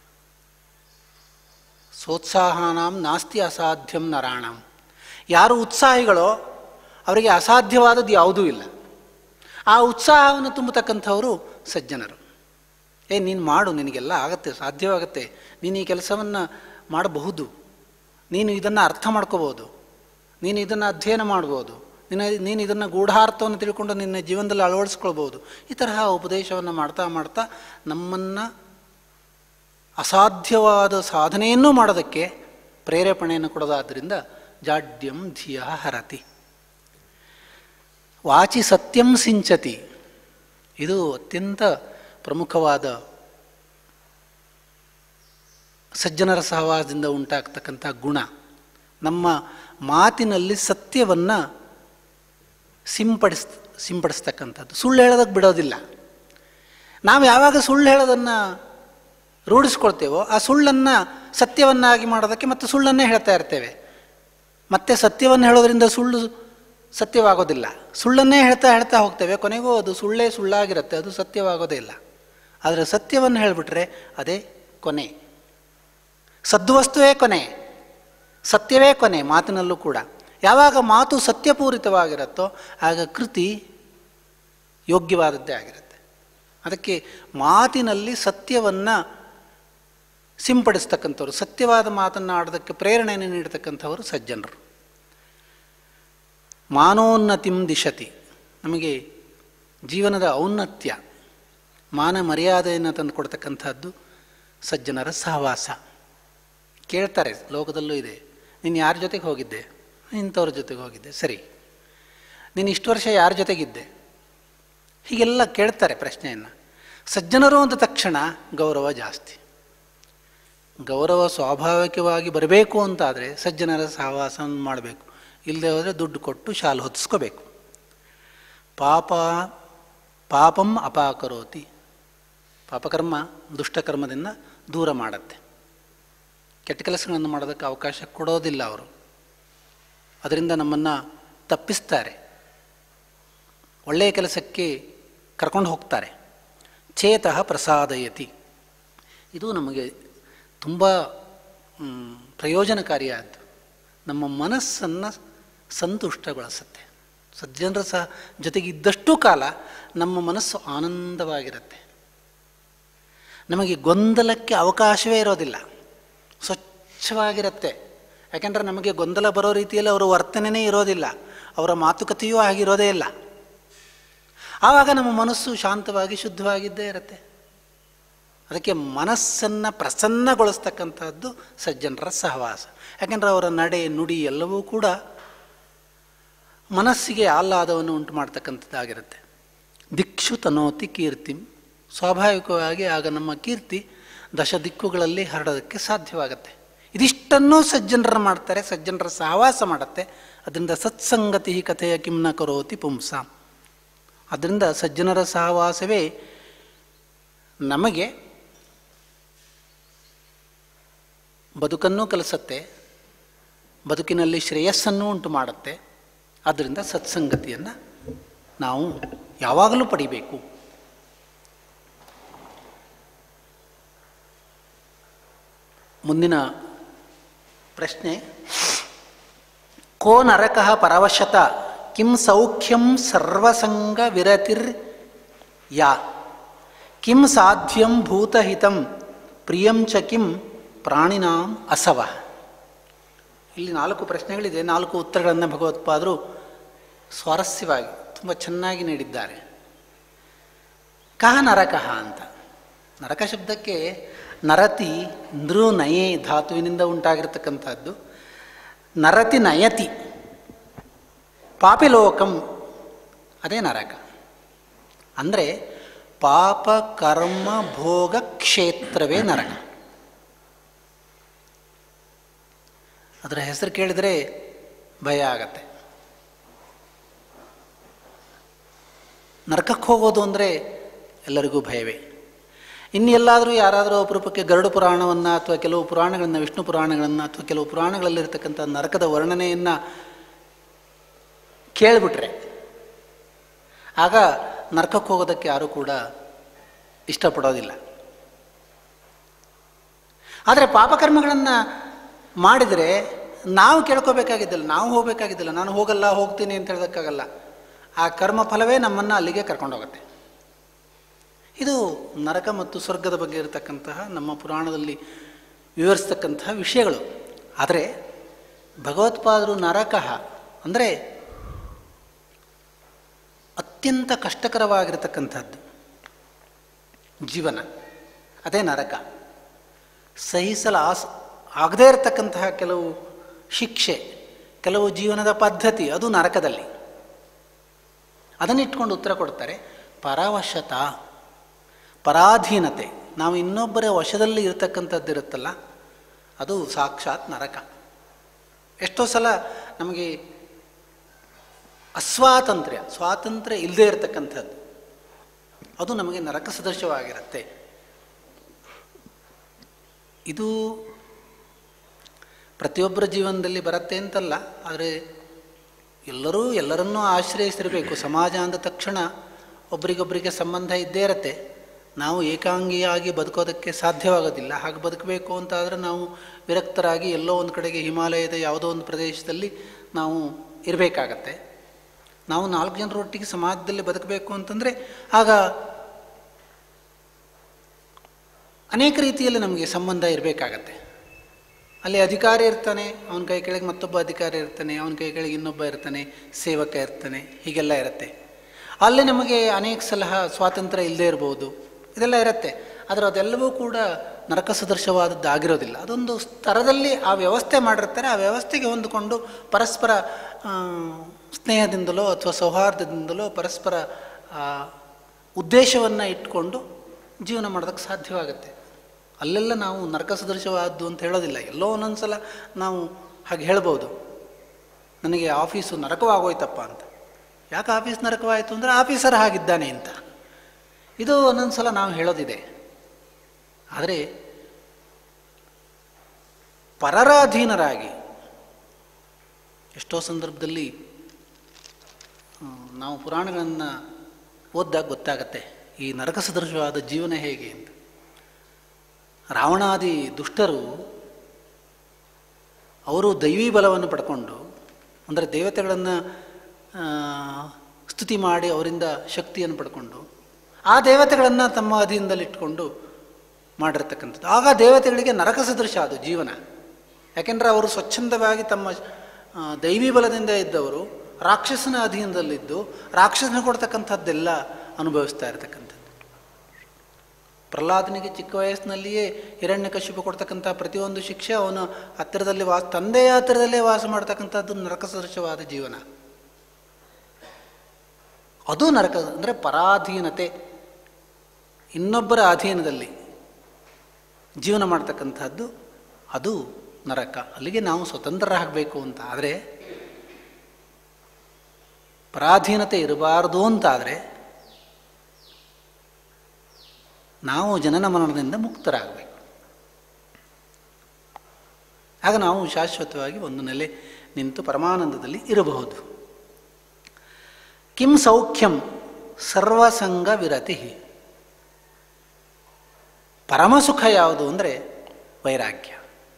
ಸೋತ್ಸಾಹಾನಾಂ ನಾಸ್ತಿ ಅಸಾಧ್ಯಂ ನರಾಣಂ ಯಾರು ಉತ್ಸಾಹಿಗಳೋ ಅವರಿಗೆ ಅಸಾಧ್ಯವಾದದ್ದು ಯಾವುದೂ ಇಲ್ಲ ಆ ಉತ್ಸಾಹವನ್ನು ತುಂಬತಕ್ಕಂಥವರು ಸಜ್ಜನರು ಏ ನೀನು ಮಾಡು ನಿನಗೆಲ್ಲ ಆಗತ್ತೆ ಸಾಧ್ಯವಾಗತ್ತೆ ನೀನು ಈ ಕೆಲಸವನ್ನು ಮಾಡಬಹುದು ನೀನು ಇದನ್ನು ಅರ್ಥ ಮಾಡ್ಕೋಬೋದು ನೀನು ಇದನ್ನು ಅಧ್ಯಯನ ಮಾಡ್ಬೋದು ನಿನ್ನ ನೀನು ಇದನ್ನು ಗೂಢಾರ್ಥವನ್ನು ತಿಳ್ಕೊಂಡು ನಿನ್ನ ಜೀವನದಲ್ಲಿ ಅಳವಡಿಸ್ಕೊಳ್ಬೋದು ಈ ತರಹ ಉಪದೇಶವನ್ನು ಮಾಡ್ತಾ ಮಾಡ್ತಾ ನಮ್ಮನ್ನು ಅಸಾಧ್ಯವಾದ ಸಾಧನೆಯನ್ನೂ ಮಾಡೋದಕ್ಕೆ ಪ್ರೇರೇಪಣೆಯನ್ನು ಕೊಡೋದಾದ್ದರಿಂದ ಜಾಡ್ಯಂ ಧಿಯ ಹರತಿ ವಾಚಿ ಸತ್ಯಂ ಸಿಂಚತಿ ಇದು ಅತ್ಯಂತ ಪ್ರಮುಖವಾದ ಸಜ್ಜನರ ಸಹವಾಸದಿಂದ ಉಂಟಾಗ್ತಕ್ಕಂಥ ಗುಣ ನಮ್ಮ ಮಾತಿನಲ್ಲಿ ಸತ್ಯವನ್ನು ಸಿಂಪಡಿಸ್ ಸಿಂಪಡಿಸ್ತಕ್ಕಂಥದ್ದು ಸುಳ್ಳು ಹೇಳೋದಕ್ಕೆ ಬಿಡೋದಿಲ್ಲ ನಾವು ಯಾವಾಗ ಸುಳ್ಳು ಹೇಳೋದನ್ನು ರೂಢಿಸ್ಕೊಳ್ತೇವೋ ಆ ಸುಳ್ಳನ್ನು ಸತ್ಯವನ್ನಾಗಿ ಮಾಡೋದಕ್ಕೆ ಮತ್ತು ಸುಳ್ಳನ್ನೇ ಹೇಳ್ತಾ ಇರ್ತೇವೆ ಮತ್ತೆ ಸತ್ಯವನ್ನು ಹೇಳೋದ್ರಿಂದ ಸುಳ್ಳು ಸತ್ಯವಾಗೋದಿಲ್ಲ ಸುಳ್ಳನ್ನೇ ಹೇಳ್ತಾ ಹೇಳ್ತಾ ಹೋಗ್ತೇವೆ ಕೊನೆಗೂ ಅದು ಸುಳ್ಳೇ ಸುಳ್ಳಾಗಿರುತ್ತೆ ಅದು ಸತ್ಯವಾಗೋದೇ ಇಲ್ಲ ಆದರೆ ಸತ್ಯವನ್ನು ಹೇಳಿಬಿಟ್ರೆ ಅದೇ ಕೊನೆ ಸದ್ವಸ್ತುವೇ ಕೊನೆ ಸತ್ಯವೇ ಕೊನೆ ಮಾತಿನಲ್ಲೂ ಕೂಡ ಯಾವಾಗ ಮಾತು ಸತ್ಯಪೂರಿತವಾಗಿರುತ್ತೋ ಆಗ ಕೃತಿ ಯೋಗ್ಯವಾದದ್ದೇ ಆಗಿರುತ್ತೆ ಅದಕ್ಕೆ ಮಾತಿನಲ್ಲಿ ಸತ್ಯವನ್ನು ಸಿಂಪಡಿಸ್ತಕ್ಕಂಥವ್ರು ಸತ್ಯವಾದ ಮಾತನ್ನು ಆಡೋದಕ್ಕೆ ಪ್ರೇರಣೆಯನ್ನು ನೀಡತಕ್ಕಂಥವರು ಸಜ್ಜನರು ಮಾನೋನ್ನತಿಂ ದಿಶತಿ ನಮಗೆ ಜೀವನದ ಔನ್ನತ್ಯ ಮಾನ ಮರ್ಯಾದೆಯನ್ನು ತಂದು ಕೊಡ್ತಕ್ಕಂಥದ್ದು ಸಜ್ಜನರ ಸಹವಾಸ ಕೇಳ್ತಾರೆ ಲೋಕದಲ್ಲೂ ಇದೆ ನೀನು ಯಾರ ಜೊತೆಗೆ ಹೋಗಿದ್ದೆ ಇಂಥವ್ರ ಜೊತೆಗೆ ಹೋಗಿದ್ದೆ ಸರಿ ನೀನು ಇಷ್ಟು ವರ್ಷ ಯಾರ ಜೊತೆಗಿದ್ದೆ ಹೀಗೆಲ್ಲ ಕೇಳ್ತಾರೆ ಪ್ರಶ್ನೆಯನ್ನು ಸಜ್ಜನರು ಅಂದ ತಕ್ಷಣ ಗೌರವ ಜಾಸ್ತಿ ಗೌರವ ಸ್ವಾಭಾವಿಕವಾಗಿ ಬರಬೇಕು ಅಂತಾದರೆ ಸಜ್ಜನರ ಸಹವಾಸವನ್ನು ಮಾಡಬೇಕು ಇಲ್ಲದೆ ಹೋದರೆ ದುಡ್ಡು ಕೊಟ್ಟು ಶಾಲು ಹೊತ್ತಿಸ್ಕೋಬೇಕು ಪಾಪ ಪಾಪಂ ಅಪಾಕರೋತಿ ಪಾಪಕರ್ಮ ದುಷ್ಟಕರ್ಮದಿಂದ ದೂರ ಮಾಡುತ್ತೆ ಕೆಟ್ಟ ಕೆಲಸಗಳನ್ನು ಮಾಡೋದಕ್ಕೆ ಅವಕಾಶ ಕೊಡೋದಿಲ್ಲ ಅವರು ಅದರಿಂದ ನಮ್ಮನ್ನು ತಪ್ಪಿಸ್ತಾರೆ ಒಳ್ಳೆಯ ಕೆಲಸಕ್ಕೆ ಕರ್ಕೊಂಡು ಹೋಗ್ತಾರೆ ಚೇತಃ ಪ್ರಸಾದಯತಿ ಇದು ನಮಗೆ ತುಂಬ ಪ್ರಯೋಜನಕಾರಿಯಾದ್ದು ನಮ್ಮ ಮನಸ್ಸನ್ನು ಸಂತುಷ್ಟಗೊಳಿಸುತ್ತೆ ಸಜ್ಜನರ ಸಹ ಜೊತೆಗೆ ಇದ್ದಷ್ಟು ಕಾಲ ನಮ್ಮ ಮನಸ್ಸು ಆನಂದವಾಗಿರುತ್ತೆ ನಮಗೆ ಗೊಂದಲಕ್ಕೆ ಅವಕಾಶವೇ ಇರೋದಿಲ್ಲ ಸ್ವಚ್ಛವಾಗಿರುತ್ತೆ ಯಾಕೆಂದರೆ ನಮಗೆ ಗೊಂದಲ ಬರೋ ರೀತಿಯಲ್ಲಿ ಅವರ ವರ್ತನೆಯೇ ಇರೋದಿಲ್ಲ ಅವರ ಮಾತುಕತೆಯೂ ಆಗಿರೋದೇ ಇಲ್ಲ ಆವಾಗ ನಮ್ಮ ಮನಸ್ಸು ಶಾಂತವಾಗಿ ಶುದ್ಧವಾಗಿದ್ದೇ ಇರುತ್ತೆ ಅದಕ್ಕೆ ಮನಸ್ಸನ್ನು ಪ್ರಸನ್ನಗೊಳಿಸ್ತಕ್ಕಂಥದ್ದು ಸಜ್ಜನರ ಸಹವಾಸ ಯಾಕೆಂದರೆ ಅವರ ನಡೆ ನುಡಿ ಎಲ್ಲವೂ ಕೂಡ ಮನಸ್ಸಿಗೆ ಆಹ್ಲಾದವನ್ನು ಉಂಟು ಮಾಡ್ತಕ್ಕಂಥದ್ದಾಗಿರುತ್ತೆ ದಿಕ್ಷು ತನೋತಿ ಕೀರ್ತಿಂ ಸ್ವಾಭಾವಿಕವಾಗಿ ಆಗ ನಮ್ಮ ಕೀರ್ತಿ ದಶ ದಿಕ್ಕುಗಳಲ್ಲಿ ಹರಡೋದಕ್ಕೆ ಸಾಧ್ಯವಾಗುತ್ತೆ ಇದಿಷ್ಟನ್ನೂ ಸಜ್ಜನರ ಮಾಡ್ತಾರೆ ಸಜ್ಜನರ ಸಹವಾಸ ಮಾಡುತ್ತೆ ಅದರಿಂದ ಸತ್ಸಂಗತಿ ಕಥೆಯ ಕಿಮ್ನ ಕರೋತಿ ಪುಂಸಾಂ ಅದರಿಂದ ಸಜ್ಜನರ ಸಹವಾಸವೇ ನಮಗೆ ಬದುಕನ್ನು ಕಲಿಸತ್ತೆ ಬದುಕಿನಲ್ಲಿ ಶ್ರೇಯಸ್ಸನ್ನು ಉಂಟು ಮಾಡುತ್ತೆ ಆದ್ದರಿಂದ ಸತ್ಸಂಗತಿಯನ್ನು ನಾವು ಯಾವಾಗಲೂ ಪಡಿಬೇಕು ಮುಂದಿನ ಪ್ರಶ್ನೆ ಕೋ ನರಕಃ ಪರವಶತ ಕಿಂ ಸೌಖ್ಯಂ ಸರ್ವಸಂಗ ವಿರತಿರ್ ಯಾ ಕಿಂ ಸಾಧ್ಯಂ ಭೂತಹಿತಂ ಪ್ರಿಯಂ ಚ ಕಿಂ ಪ್ರಾಣಿನಾಂ ಅಸವ ಇಲ್ಲಿ ನಾಲ್ಕು ಪ್ರಶ್ನೆಗಳಿದೆ ನಾಲ್ಕು ಉತ್ತರಗಳನ್ನು ಭಗವತ್ಪಾದರು ಸ್ವಾರಸ್ಯವಾಗಿ ತುಂಬ ಚೆನ್ನಾಗಿ ನೀಡಿದ್ದಾರೆ ಕಹ ನರಕಃ ಅಂತ ನರಕ ಶಬ್ದಕ್ಕೆ ನರತಿ ನೃ ನಯೇ ಧಾತುವಿನಿಂದ ಉಂಟಾಗಿರ್ತಕ್ಕಂಥದ್ದು ನರತಿ ನಯತಿ ಪಾಪಿಲೋಕಂ ಅದೇ ನರಕ ಅಂದರೆ ಪಾಪ ಕರ್ಮ ಭೋಗ ಕ್ಷೇತ್ರವೇ ನರಕ ಅದರ ಹೆಸರು ಕೇಳಿದರೆ ಭಯ ಆಗತ್ತೆ ನರಕಕ್ಕೆ ಹೋಗೋದು ಅಂದರೆ ಎಲ್ಲರಿಗೂ ಭಯವೇ ಇನ್ನೆಲ್ಲಾದರೂ ಯಾರಾದರೂ ಅಪರೂಪಕ್ಕೆ ಗರುಡ ಪುರಾಣವನ್ನು ಅಥವಾ ಕೆಲವು ಪುರಾಣಗಳನ್ನು ವಿಷ್ಣು ಪುರಾಣಗಳನ್ನು ಅಥವಾ ಕೆಲವು ಪುರಾಣಗಳಲ್ಲಿರ್ತಕ್ಕಂಥ ನರಕದ ವರ್ಣನೆಯನ್ನು ಕೇಳಿಬಿಟ್ರೆ ಆಗ ನರಕಕ್ಕೆ ಹೋಗೋದಕ್ಕೆ ಯಾರೂ ಕೂಡ ಇಷ್ಟಪಡೋದಿಲ್ಲ ಆದರೆ ಪಾಪಕರ್ಮಗಳನ್ನು ಮಾಡಿದರೆ ನಾವು ಕೇಳ್ಕೋಬೇಕಾಗಿದ್ದಿಲ್ಲ ನಾವು ಹೋಗಬೇಕಾಗಿದ್ದಿಲ್ಲ ನಾನು ಹೋಗಲ್ಲ ಹೋಗ್ತೀನಿ ಅಂತ ಹೇಳೋದಕ್ಕಾಗಲ್ಲ ಆ ಕರ್ಮ ಫಲವೇ ನಮ್ಮನ್ನು ಅಲ್ಲಿಗೆ ಕರ್ಕೊಂಡೋಗುತ್ತೆ ಇದು ನರಕ ಮತ್ತು ಸ್ವರ್ಗದ ಬಗ್ಗೆ ಇರತಕ್ಕಂತಹ ನಮ್ಮ ಪುರಾಣದಲ್ಲಿ ವಿವರಿಸ್ತಕ್ಕಂತಹ ವಿಷಯಗಳು ಆದರೆ ಭಗವತ್ಪಾದರು ನರಕಃ ಅಂದರೆ ಅತ್ಯಂತ ಕಷ್ಟಕರವಾಗಿರತಕ್ಕಂಥದ್ದು ಜೀವನ ಅದೇ ನರಕ ಸಹಿಸಲು ಆಸ್ ಆಗದೇ ಇರತಕ್ಕಂತಹ ಕೆಲವು ಶಿಕ್ಷೆ ಕೆಲವು ಜೀವನದ ಪದ್ಧತಿ ಅದು ನರಕದಲ್ಲಿ ಅದನ್ನಿಟ್ಕೊಂಡು ಉತ್ತರ ಕೊಡ್ತಾರೆ ಪರವಶತ ಪರಾಧೀನತೆ ನಾವು ಇನ್ನೊಬ್ಬರ ವಶದಲ್ಲಿ ಇರತಕ್ಕಂಥದ್ದು ಇರುತ್ತಲ್ಲ ಅದು ಸಾಕ್ಷಾತ್ ನರಕ ಎಷ್ಟೋ ಸಲ ನಮಗೆ ಅಸ್ವಾತಂತ್ರ್ಯ ಸ್ವಾತಂತ್ರ್ಯ ಇಲ್ಲದೇ ಇರತಕ್ಕಂಥದ್ದು ಅದು ನಮಗೆ ನರಕ ಸದೃಶವಾಗಿರುತ್ತೆ ಇದು ಪ್ರತಿಯೊಬ್ಬರ ಜೀವನದಲ್ಲಿ ಬರುತ್ತೆ ಅಂತಲ್ಲ ಆದರೆ ಎಲ್ಲರೂ ಎಲ್ಲರನ್ನೂ ಆಶ್ರಯಿಸಿರಬೇಕು ಸಮಾಜ ಅಂದ ತಕ್ಷಣ ಒಬ್ರಿಗೊಬ್ಬರಿಗೆ ಸಂಬಂಧ ಇದ್ದೇ ಇರತ್ತೆ ನಾವು ಏಕಾಂಗಿಯಾಗಿ ಬದುಕೋದಕ್ಕೆ ಸಾಧ್ಯವಾಗೋದಿಲ್ಲ ಹಾಗೆ ಬದುಕಬೇಕು ಅಂತಾದರೆ ನಾವು ವಿರಕ್ತರಾಗಿ ಎಲ್ಲೋ ಒಂದು ಕಡೆಗೆ ಹಿಮಾಲಯದ ಯಾವುದೋ ಒಂದು ಪ್ರದೇಶದಲ್ಲಿ ನಾವು ಇರಬೇಕಾಗತ್ತೆ ನಾವು ನಾಲ್ಕು ಜನರೊಟ್ಟಿಗೆ ಸಮಾಜದಲ್ಲಿ ಬದುಕಬೇಕು ಅಂತಂದರೆ ಆಗ ಅನೇಕ ರೀತಿಯಲ್ಲಿ ನಮಗೆ ಸಂಬಂಧ ಇರಬೇಕಾಗತ್ತೆ ಅಲ್ಲಿ ಅಧಿಕಾರಿ ಇರ್ತಾನೆ ಅವನ ಕೈ ಕೆಳಗೆ ಮತ್ತೊಬ್ಬ ಅಧಿಕಾರಿ ಇರ್ತಾನೆ ಅವನ ಕೈ ಕೆಳಗೆ ಇನ್ನೊಬ್ಬ ಇರ್ತಾನೆ ಸೇವಕ ಇರ್ತಾನೆ ಹೀಗೆಲ್ಲ ಇರುತ್ತೆ ಅಲ್ಲಿ ನಮಗೆ ಅನೇಕ ಸಲಹ ಸ್ವಾತಂತ್ರ್ಯ ಇಲ್ಲದೇ ಇರ್ಬೋದು ಇದೆಲ್ಲ ಇರುತ್ತೆ ಆದರೆ ಅದೆಲ್ಲವೂ ಕೂಡ ನರಕ ಸದೃಶವಾದದ್ದು ಆಗಿರೋದಿಲ್ಲ ಅದೊಂದು ಸ್ತರದಲ್ಲಿ ಆ ವ್ಯವಸ್ಥೆ ಮಾಡಿರ್ತಾರೆ ಆ ವ್ಯವಸ್ಥೆಗೆ ಹೊಂದಿಕೊಂಡು ಪರಸ್ಪರ ಆ, ಸ್ನೇಹದಿಂದಲೋ ಅಥವಾ ಸೌಹಾರ್ದದಿಂದಲೋ ಪರಸ್ಪರ ಆ, ಉದ್ದೇಶವನ್ನು ಇಟ್ಕೊಂಡು ಜೀವನ ಮಾಡೋದಕ್ಕೆ ಸಾಧ್ಯವಾಗುತ್ತೆ ಅಲ್ಲೆಲ್ಲ ನಾವು ನರಕ ಸದೃಶವಾದ್ದು ಅಂತ ಹೇಳೋದಿಲ್ಲ ಎಲ್ಲೋ ಒಂದೊಂದು ಸಲ ನಾವು ಹಾಗೆ ಹೇಳ್ಬೋದು ನನಗೆ ಆಫೀಸು ನರಕವಾಗೋಯ್ತಪ್ಪ ಅಂತ ಯಾಕೆ ಆಫೀಸ್ ನರಕವಾಯಿತು ಅಂದರೆ ಆಫೀಸರ್ ಹಾಗಿದ್ದಾನೆ ಅಂತ ಇದು ಒಂದೊಂದು ಸಲ ನಾವು ಹೇಳೋದಿದೆ ಆದರೆ ಪರರ ಅಧೀನರಾಗಿ ಎಷ್ಟೋ ಸಂದರ್ಭದಲ್ಲಿ ಆ, ನಾವು ಪುರಾಣಗಳನ್ನು ಓದಿದಾಗ ಗೊತ್ತಾಗತ್ತೆ ಈ ನರಕ ಸದೃಶವಾದ ಜೀವನ ಹೇಗೆ ಅಂತ ರಾವಣಾದಿ ದುಷ್ಟರು ಅವರು ದೈವೀ ಬಲವನ್ನು ಪಡ್ಕೊಂಡು ಅಂದರೆ ದೇವತೆಗಳನ್ನು ಸ್ತುತಿ ಮಾಡಿ ಅವರಿಂದ ಶಕ್ತಿಯನ್ನು ಪಡ್ಕೊಂಡು ಆ ದೇವತೆಗಳನ್ನು ತಮ್ಮ ಅಧೀನದಲ್ಲಿಟ್ಕೊಂಡು ಮಾಡಿರ್ತಕ್ಕಂಥದ್ದು ಆಗ ದೇವತೆಗಳಿಗೆ ನರಕ ಸದೃಶ ಅದು ಜೀವನ ಯಾಕೆಂದರೆ ಅವರು ಸ್ವಚ್ಛಂದವಾಗಿ ತಮ್ಮ ಆ, ದೈವಿ ಬಲದಿಂದ ಇದ್ದವರು ರಾಕ್ಷಸನ ಅಧೀನದಲ್ಲಿದ್ದು ರಾಕ್ಷಸನ ಕೊಡ್ತಕ್ಕಂಥದ್ದೆಲ್ಲ ಅನುಭವಿಸ್ತಾ ಇರತಕ್ಕಂಥದ್ದು ಪ್ರಹ್ಲಾದನಿಗೆ ಚಿಕ್ಕ ವಯಸ್ಸಿನಲ್ಲಿಯೇ ಹಿರಣ್ಯಕಶಿಪು ಕೊಡ್ತಕ್ಕಂಥ ಪ್ರತಿಯೊಂದು ಶಿಕ್ಷೆ ಅವನು ಹತ್ತಿರದಲ್ಲಿ ವಾಸ ತಂದೆಯ ಹತ್ತಿರದಲ್ಲೇ ವಾಸ ಮಾಡ್ತಕ್ಕಂಥದ್ದು ನರಕ ಸದೃಶವಾದ ಜೀವನ ಅದು ನರಕ ಅಂದರೆ ಪರಾಧೀನತೆ ಇನ್ನೊಬ್ಬರ ಅಧೀನದಲ್ಲಿ ಜೀವನ ಮಾಡ್ತಕ್ಕಂಥದ್ದು ಅದು ನರಕ ಅಲ್ಲಿಗೆ ನಾವು ಸ್ವತಂತ್ರರಾಗಬೇಕು ಅಂತ ಆದರೆ ಪರಾಧೀನತೆ ಇರಬಾರ್ದು ಅಂತಾದರೆ ನಾವು ಜನನ ಮರಣದಿಂದ ಮುಕ್ತರಾಗಬೇಕು ಆಗ ನಾವು ಶಾಶ್ವತವಾಗಿ ಒಂದು ನೆಲೆ ನಿಂತು ಪರಮಾನಂದದಲ್ಲಿ ಇರಬಹುದು ಕಿಂ ಸೌಖ್ಯಂ ಸರ್ವಸಂಗ ವಿರತಿ ಪರಮಸುಖ ಯಾವುದು ಅಂದರೆ ವೈರಾಗ್ಯ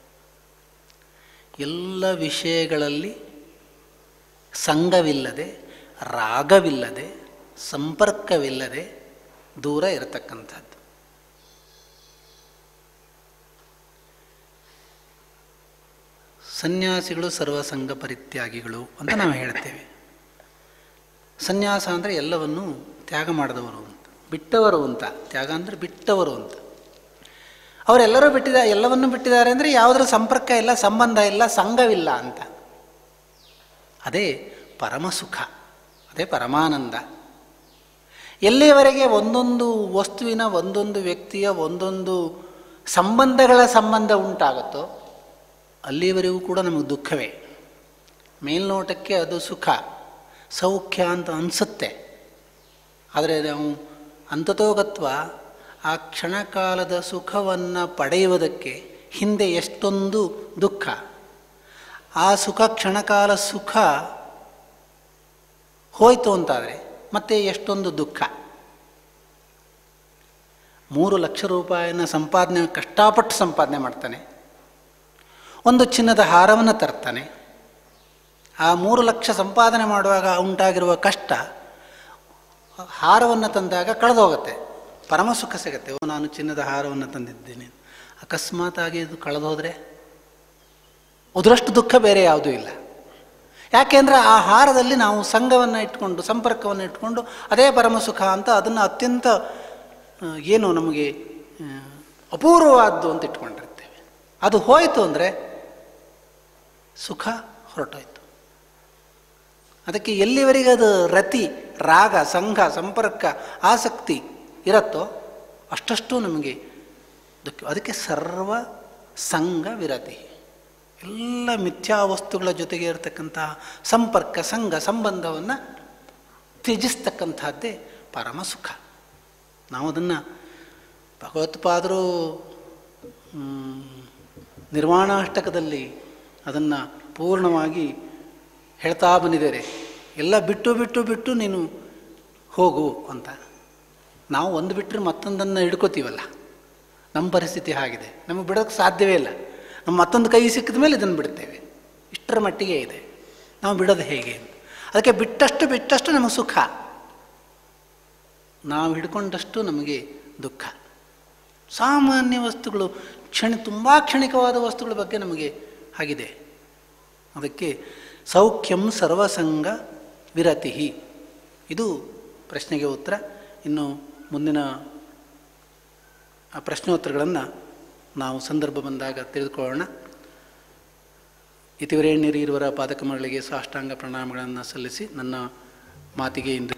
ಎಲ್ಲ ವಿಷಯಗಳಲ್ಲಿ ಸಂಘವಿಲ್ಲದೆ ರಾಗವಿಲ್ಲದೆ ಸಂಪರ್ಕವಿಲ್ಲದೆ ದೂರ ಇರತಕ್ಕಂಥದ್ದು ಸನ್ಯಾಸಿಗಳು ಸರ್ವಸಂಗ ಪರಿತ್ಯಾಗಿಗಳು ಅಂತ ನಾವು ಹೇಳ್ತೇವೆ ಸನ್ಯಾಸ ಅಂದರೆ ಎಲ್ಲವನ್ನೂ ತ್ಯಾಗ ಮಾಡಿದವರು ಅಂತ ಬಿಟ್ಟವರು ಅಂತ ತ್ಯಾಗ ಅಂದರೆ ಬಿಟ್ಟವರು ಅಂತ ಅವರೆಲ್ಲರೂ ಬಿಟ್ಟಿದ ಎಲ್ಲವನ್ನೂ ಬಿಟ್ಟಿದ್ದಾರೆ ಅಂದರೆ ಯಾವುದರ ಸಂಪರ್ಕ ಇಲ್ಲ ಸಂಬಂಧ ಇಲ್ಲ ಸಂಘವಿಲ್ಲ ಅಂತ ಅದೇ ಪರಮ ಸುಖ ಅದೇ ಪರಮಾನಂದ ಎಲ್ಲಿಯವರೆಗೆ ಒಂದೊಂದು ವಸ್ತುವಿನ ಒಂದೊಂದು ವ್ಯಕ್ತಿಯ ಒಂದೊಂದು ಸಂಬಂಧಗಳ ಸಂಬಂಧ ಉಂಟಾಗುತ್ತೋ ಅಲ್ಲಿಯವರೆಗೂ ಕೂಡ ನಮಗೆ ದುಃಖವೇ ಮೇಲ್ನೋಟಕ್ಕೆ ಅದು ಸುಖ ಸೌಖ್ಯ ಅಂತ ಅನಿಸುತ್ತೆ ಆದರೆ ನಾವು ಅಂತತೋಗತ್ವ ಆ ಕ್ಷಣಕಾಲದ ಸುಖವನ್ನು ಪಡೆಯುವುದಕ್ಕೆ ಹಿಂದೆ ಎಷ್ಟೊಂದು ದುಃಖ ಆ ಸುಖ ಕ್ಷಣಕಾಲ ಸುಖ ಹೋಯಿತು ಅಂತಾದರೆ ಮತ್ತೆ ಎಷ್ಟೊಂದು ದುಃಖ ಮೂರು ಲಕ್ಷ ರೂಪಾಯಿನ ಸಂಪಾದನೆ ಕಷ್ಟಪಟ್ಟು ಸಂಪಾದನೆ ಮಾಡ್ತಾನೆ ಒಂದು ಚಿನ್ನದ ಹಾರವನ್ನು ತರ್ತಾನೆ ಆ ಮೂರು ಲಕ್ಷ ಸಂಪಾದನೆ ಮಾಡುವಾಗ ಉಂಟಾಗಿರುವ ಕಷ್ಟ ಹಾರವನ್ನು ತಂದಾಗ ಕಳೆದೋಗುತ್ತೆ ಪರಮ ಸುಖ ಸಿಗುತ್ತೆ ಓ ನಾನು ಚಿನ್ನದ ಹಾರವನ್ನು ತಂದಿದ್ದೇನೆ ಅಕಸ್ಮಾತ್ ಆಗಿ ಇದು ಕಳೆದೋದ್ರೆ ಅದರಷ್ಟು ದುಃಖ ಬೇರೆ ಯಾವುದೂ ಇಲ್ಲ ಯಾಕೆಂದರೆ ಆ ಹಾರದಲ್ಲಿ ನಾವು ಸಂಘವನ್ನು ಇಟ್ಕೊಂಡು ಸಂಪರ್ಕವನ್ನು ಇಟ್ಕೊಂಡು ಅದೇ ಪರಮ ಸುಖ ಅಂತ ಅದನ್ನು ಅತ್ಯಂತ ಆ, ಏನು ನಮಗೆ ಆ, ಅಪೂರ್ವವಾದ್ದು ಅಂತ ಇಟ್ಕೊಂಡಿರ್ತೇವೆ ಅದು ಹೋಯಿತು ಅಂದರೆ ಸುಖ ಹೊರಟೋಯ್ತು ಅದಕ್ಕೆ ಎಲ್ಲಿವರೆಗೆ ಅದು ರತಿ ರಾಗ ಸಂಘ ಸಂಪರ್ಕ ಆಸಕ್ತಿ ಇರುತ್ತೋ ಅಷ್ಟಷ್ಟು ನಮಗೆ ದುಃಖ ಅದಕ್ಕೆ ಸರ್ವ ಸಂಘ ವಿರತಿ ಎಲ್ಲ ಮಿಥ್ಯಾ ವಸ್ತುಗಳ ಜೊತೆಗೆ ಇರತಕ್ಕಂತಹ ಸಂಪರ್ಕ ಸಂಘ ಸಂಬಂಧವನ್ನು ತ್ಯಜಿಸ್ತಕ್ಕಂಥದ್ದೇ ಪರಮ ಸುಖ ನಾವು ಅದನ್ನು ಭಗವತ್ಪಾದರು ಮ್, ನಿರ್ವಾಣಾಷ್ಟಕದಲ್ಲಿ ಅದನ್ನು ಪೂರ್ಣವಾಗಿ ಹೇಳ್ತಾ ಬಂದಿದ್ದಾರೆ ಎಲ್ಲ ಬಿಟ್ಟು ಬಿಟ್ಟು ಬಿಟ್ಟು ನೀನು ಹೋಗು ಅಂತ ನಾವು ಒಂದು ಬಿಟ್ಟರೆ ಮತ್ತೊಂದನ್ನು ಹಿಡ್ಕೋತೀವಲ್ಲ ನಮ್ಮ ಪರಿಸ್ಥಿತಿ ಆಗಿದೆ ನಮಗೆ ಬಿಡೋಕ್ಕೆ ಸಾಧ್ಯವೇ ಇಲ್ಲ ನಮ್ಮ ಮತ್ತೊಂದು ಕೈ ಸಿಕ್ಕಿದ ಮೇಲೆ ಇದನ್ನು ಬಿಡ್ತೇವೆ ಇಷ್ಟರ ಮಟ್ಟಿಗೆ ಇದೆ ನಾವು ಬಿಡೋದು ಹೇಗೆ ಅಂತ ಅದಕ್ಕೆ ಬಿಟ್ಟಷ್ಟು ಬಿಟ್ಟಷ್ಟು ನಮಗೆ ಸುಖ ನಾವು ಹಿಡ್ಕೊಂಡಷ್ಟು ನಮಗೆ ದುಃಖ ಸಾಮಾನ್ಯ ವಸ್ತುಗಳು ಕ್ಷಣ ತುಂಬ ಕ್ಷಣಿಕವಾದ ವಸ್ತುಗಳ ಬಗ್ಗೆ ನಮಗೆ ಆಗಿದೆ ಅದಕ್ಕೆ ಸೌಖ್ಯಂ ಸರ್ವಸಂಗ ವಿರತಿ ಇದು ಪ್ರಶ್ನೆಗೆ ಉತ್ತರ ಇನ್ನು ಮುಂದಿನ ಆ ಪ್ರಶ್ನೋತ್ತರಗಳನ್ನು ನಾವು ಸಂದರ್ಭ ಬಂದಾಗ ತಿಳಿದುಕೊಳ್ಳೋಣ ಇತಿವರೇಣ್ಯರಿ ಇರುವರ ಪಾದಕಮಗಳಿಗೆ ಸಾಷ್ಟಾಂಗ ಪ್ರಣಾಮಗಳನ್ನು ಸಲ್ಲಿಸಿ ನನ್ನ ಮಾತಿಗೆ ಇಂದು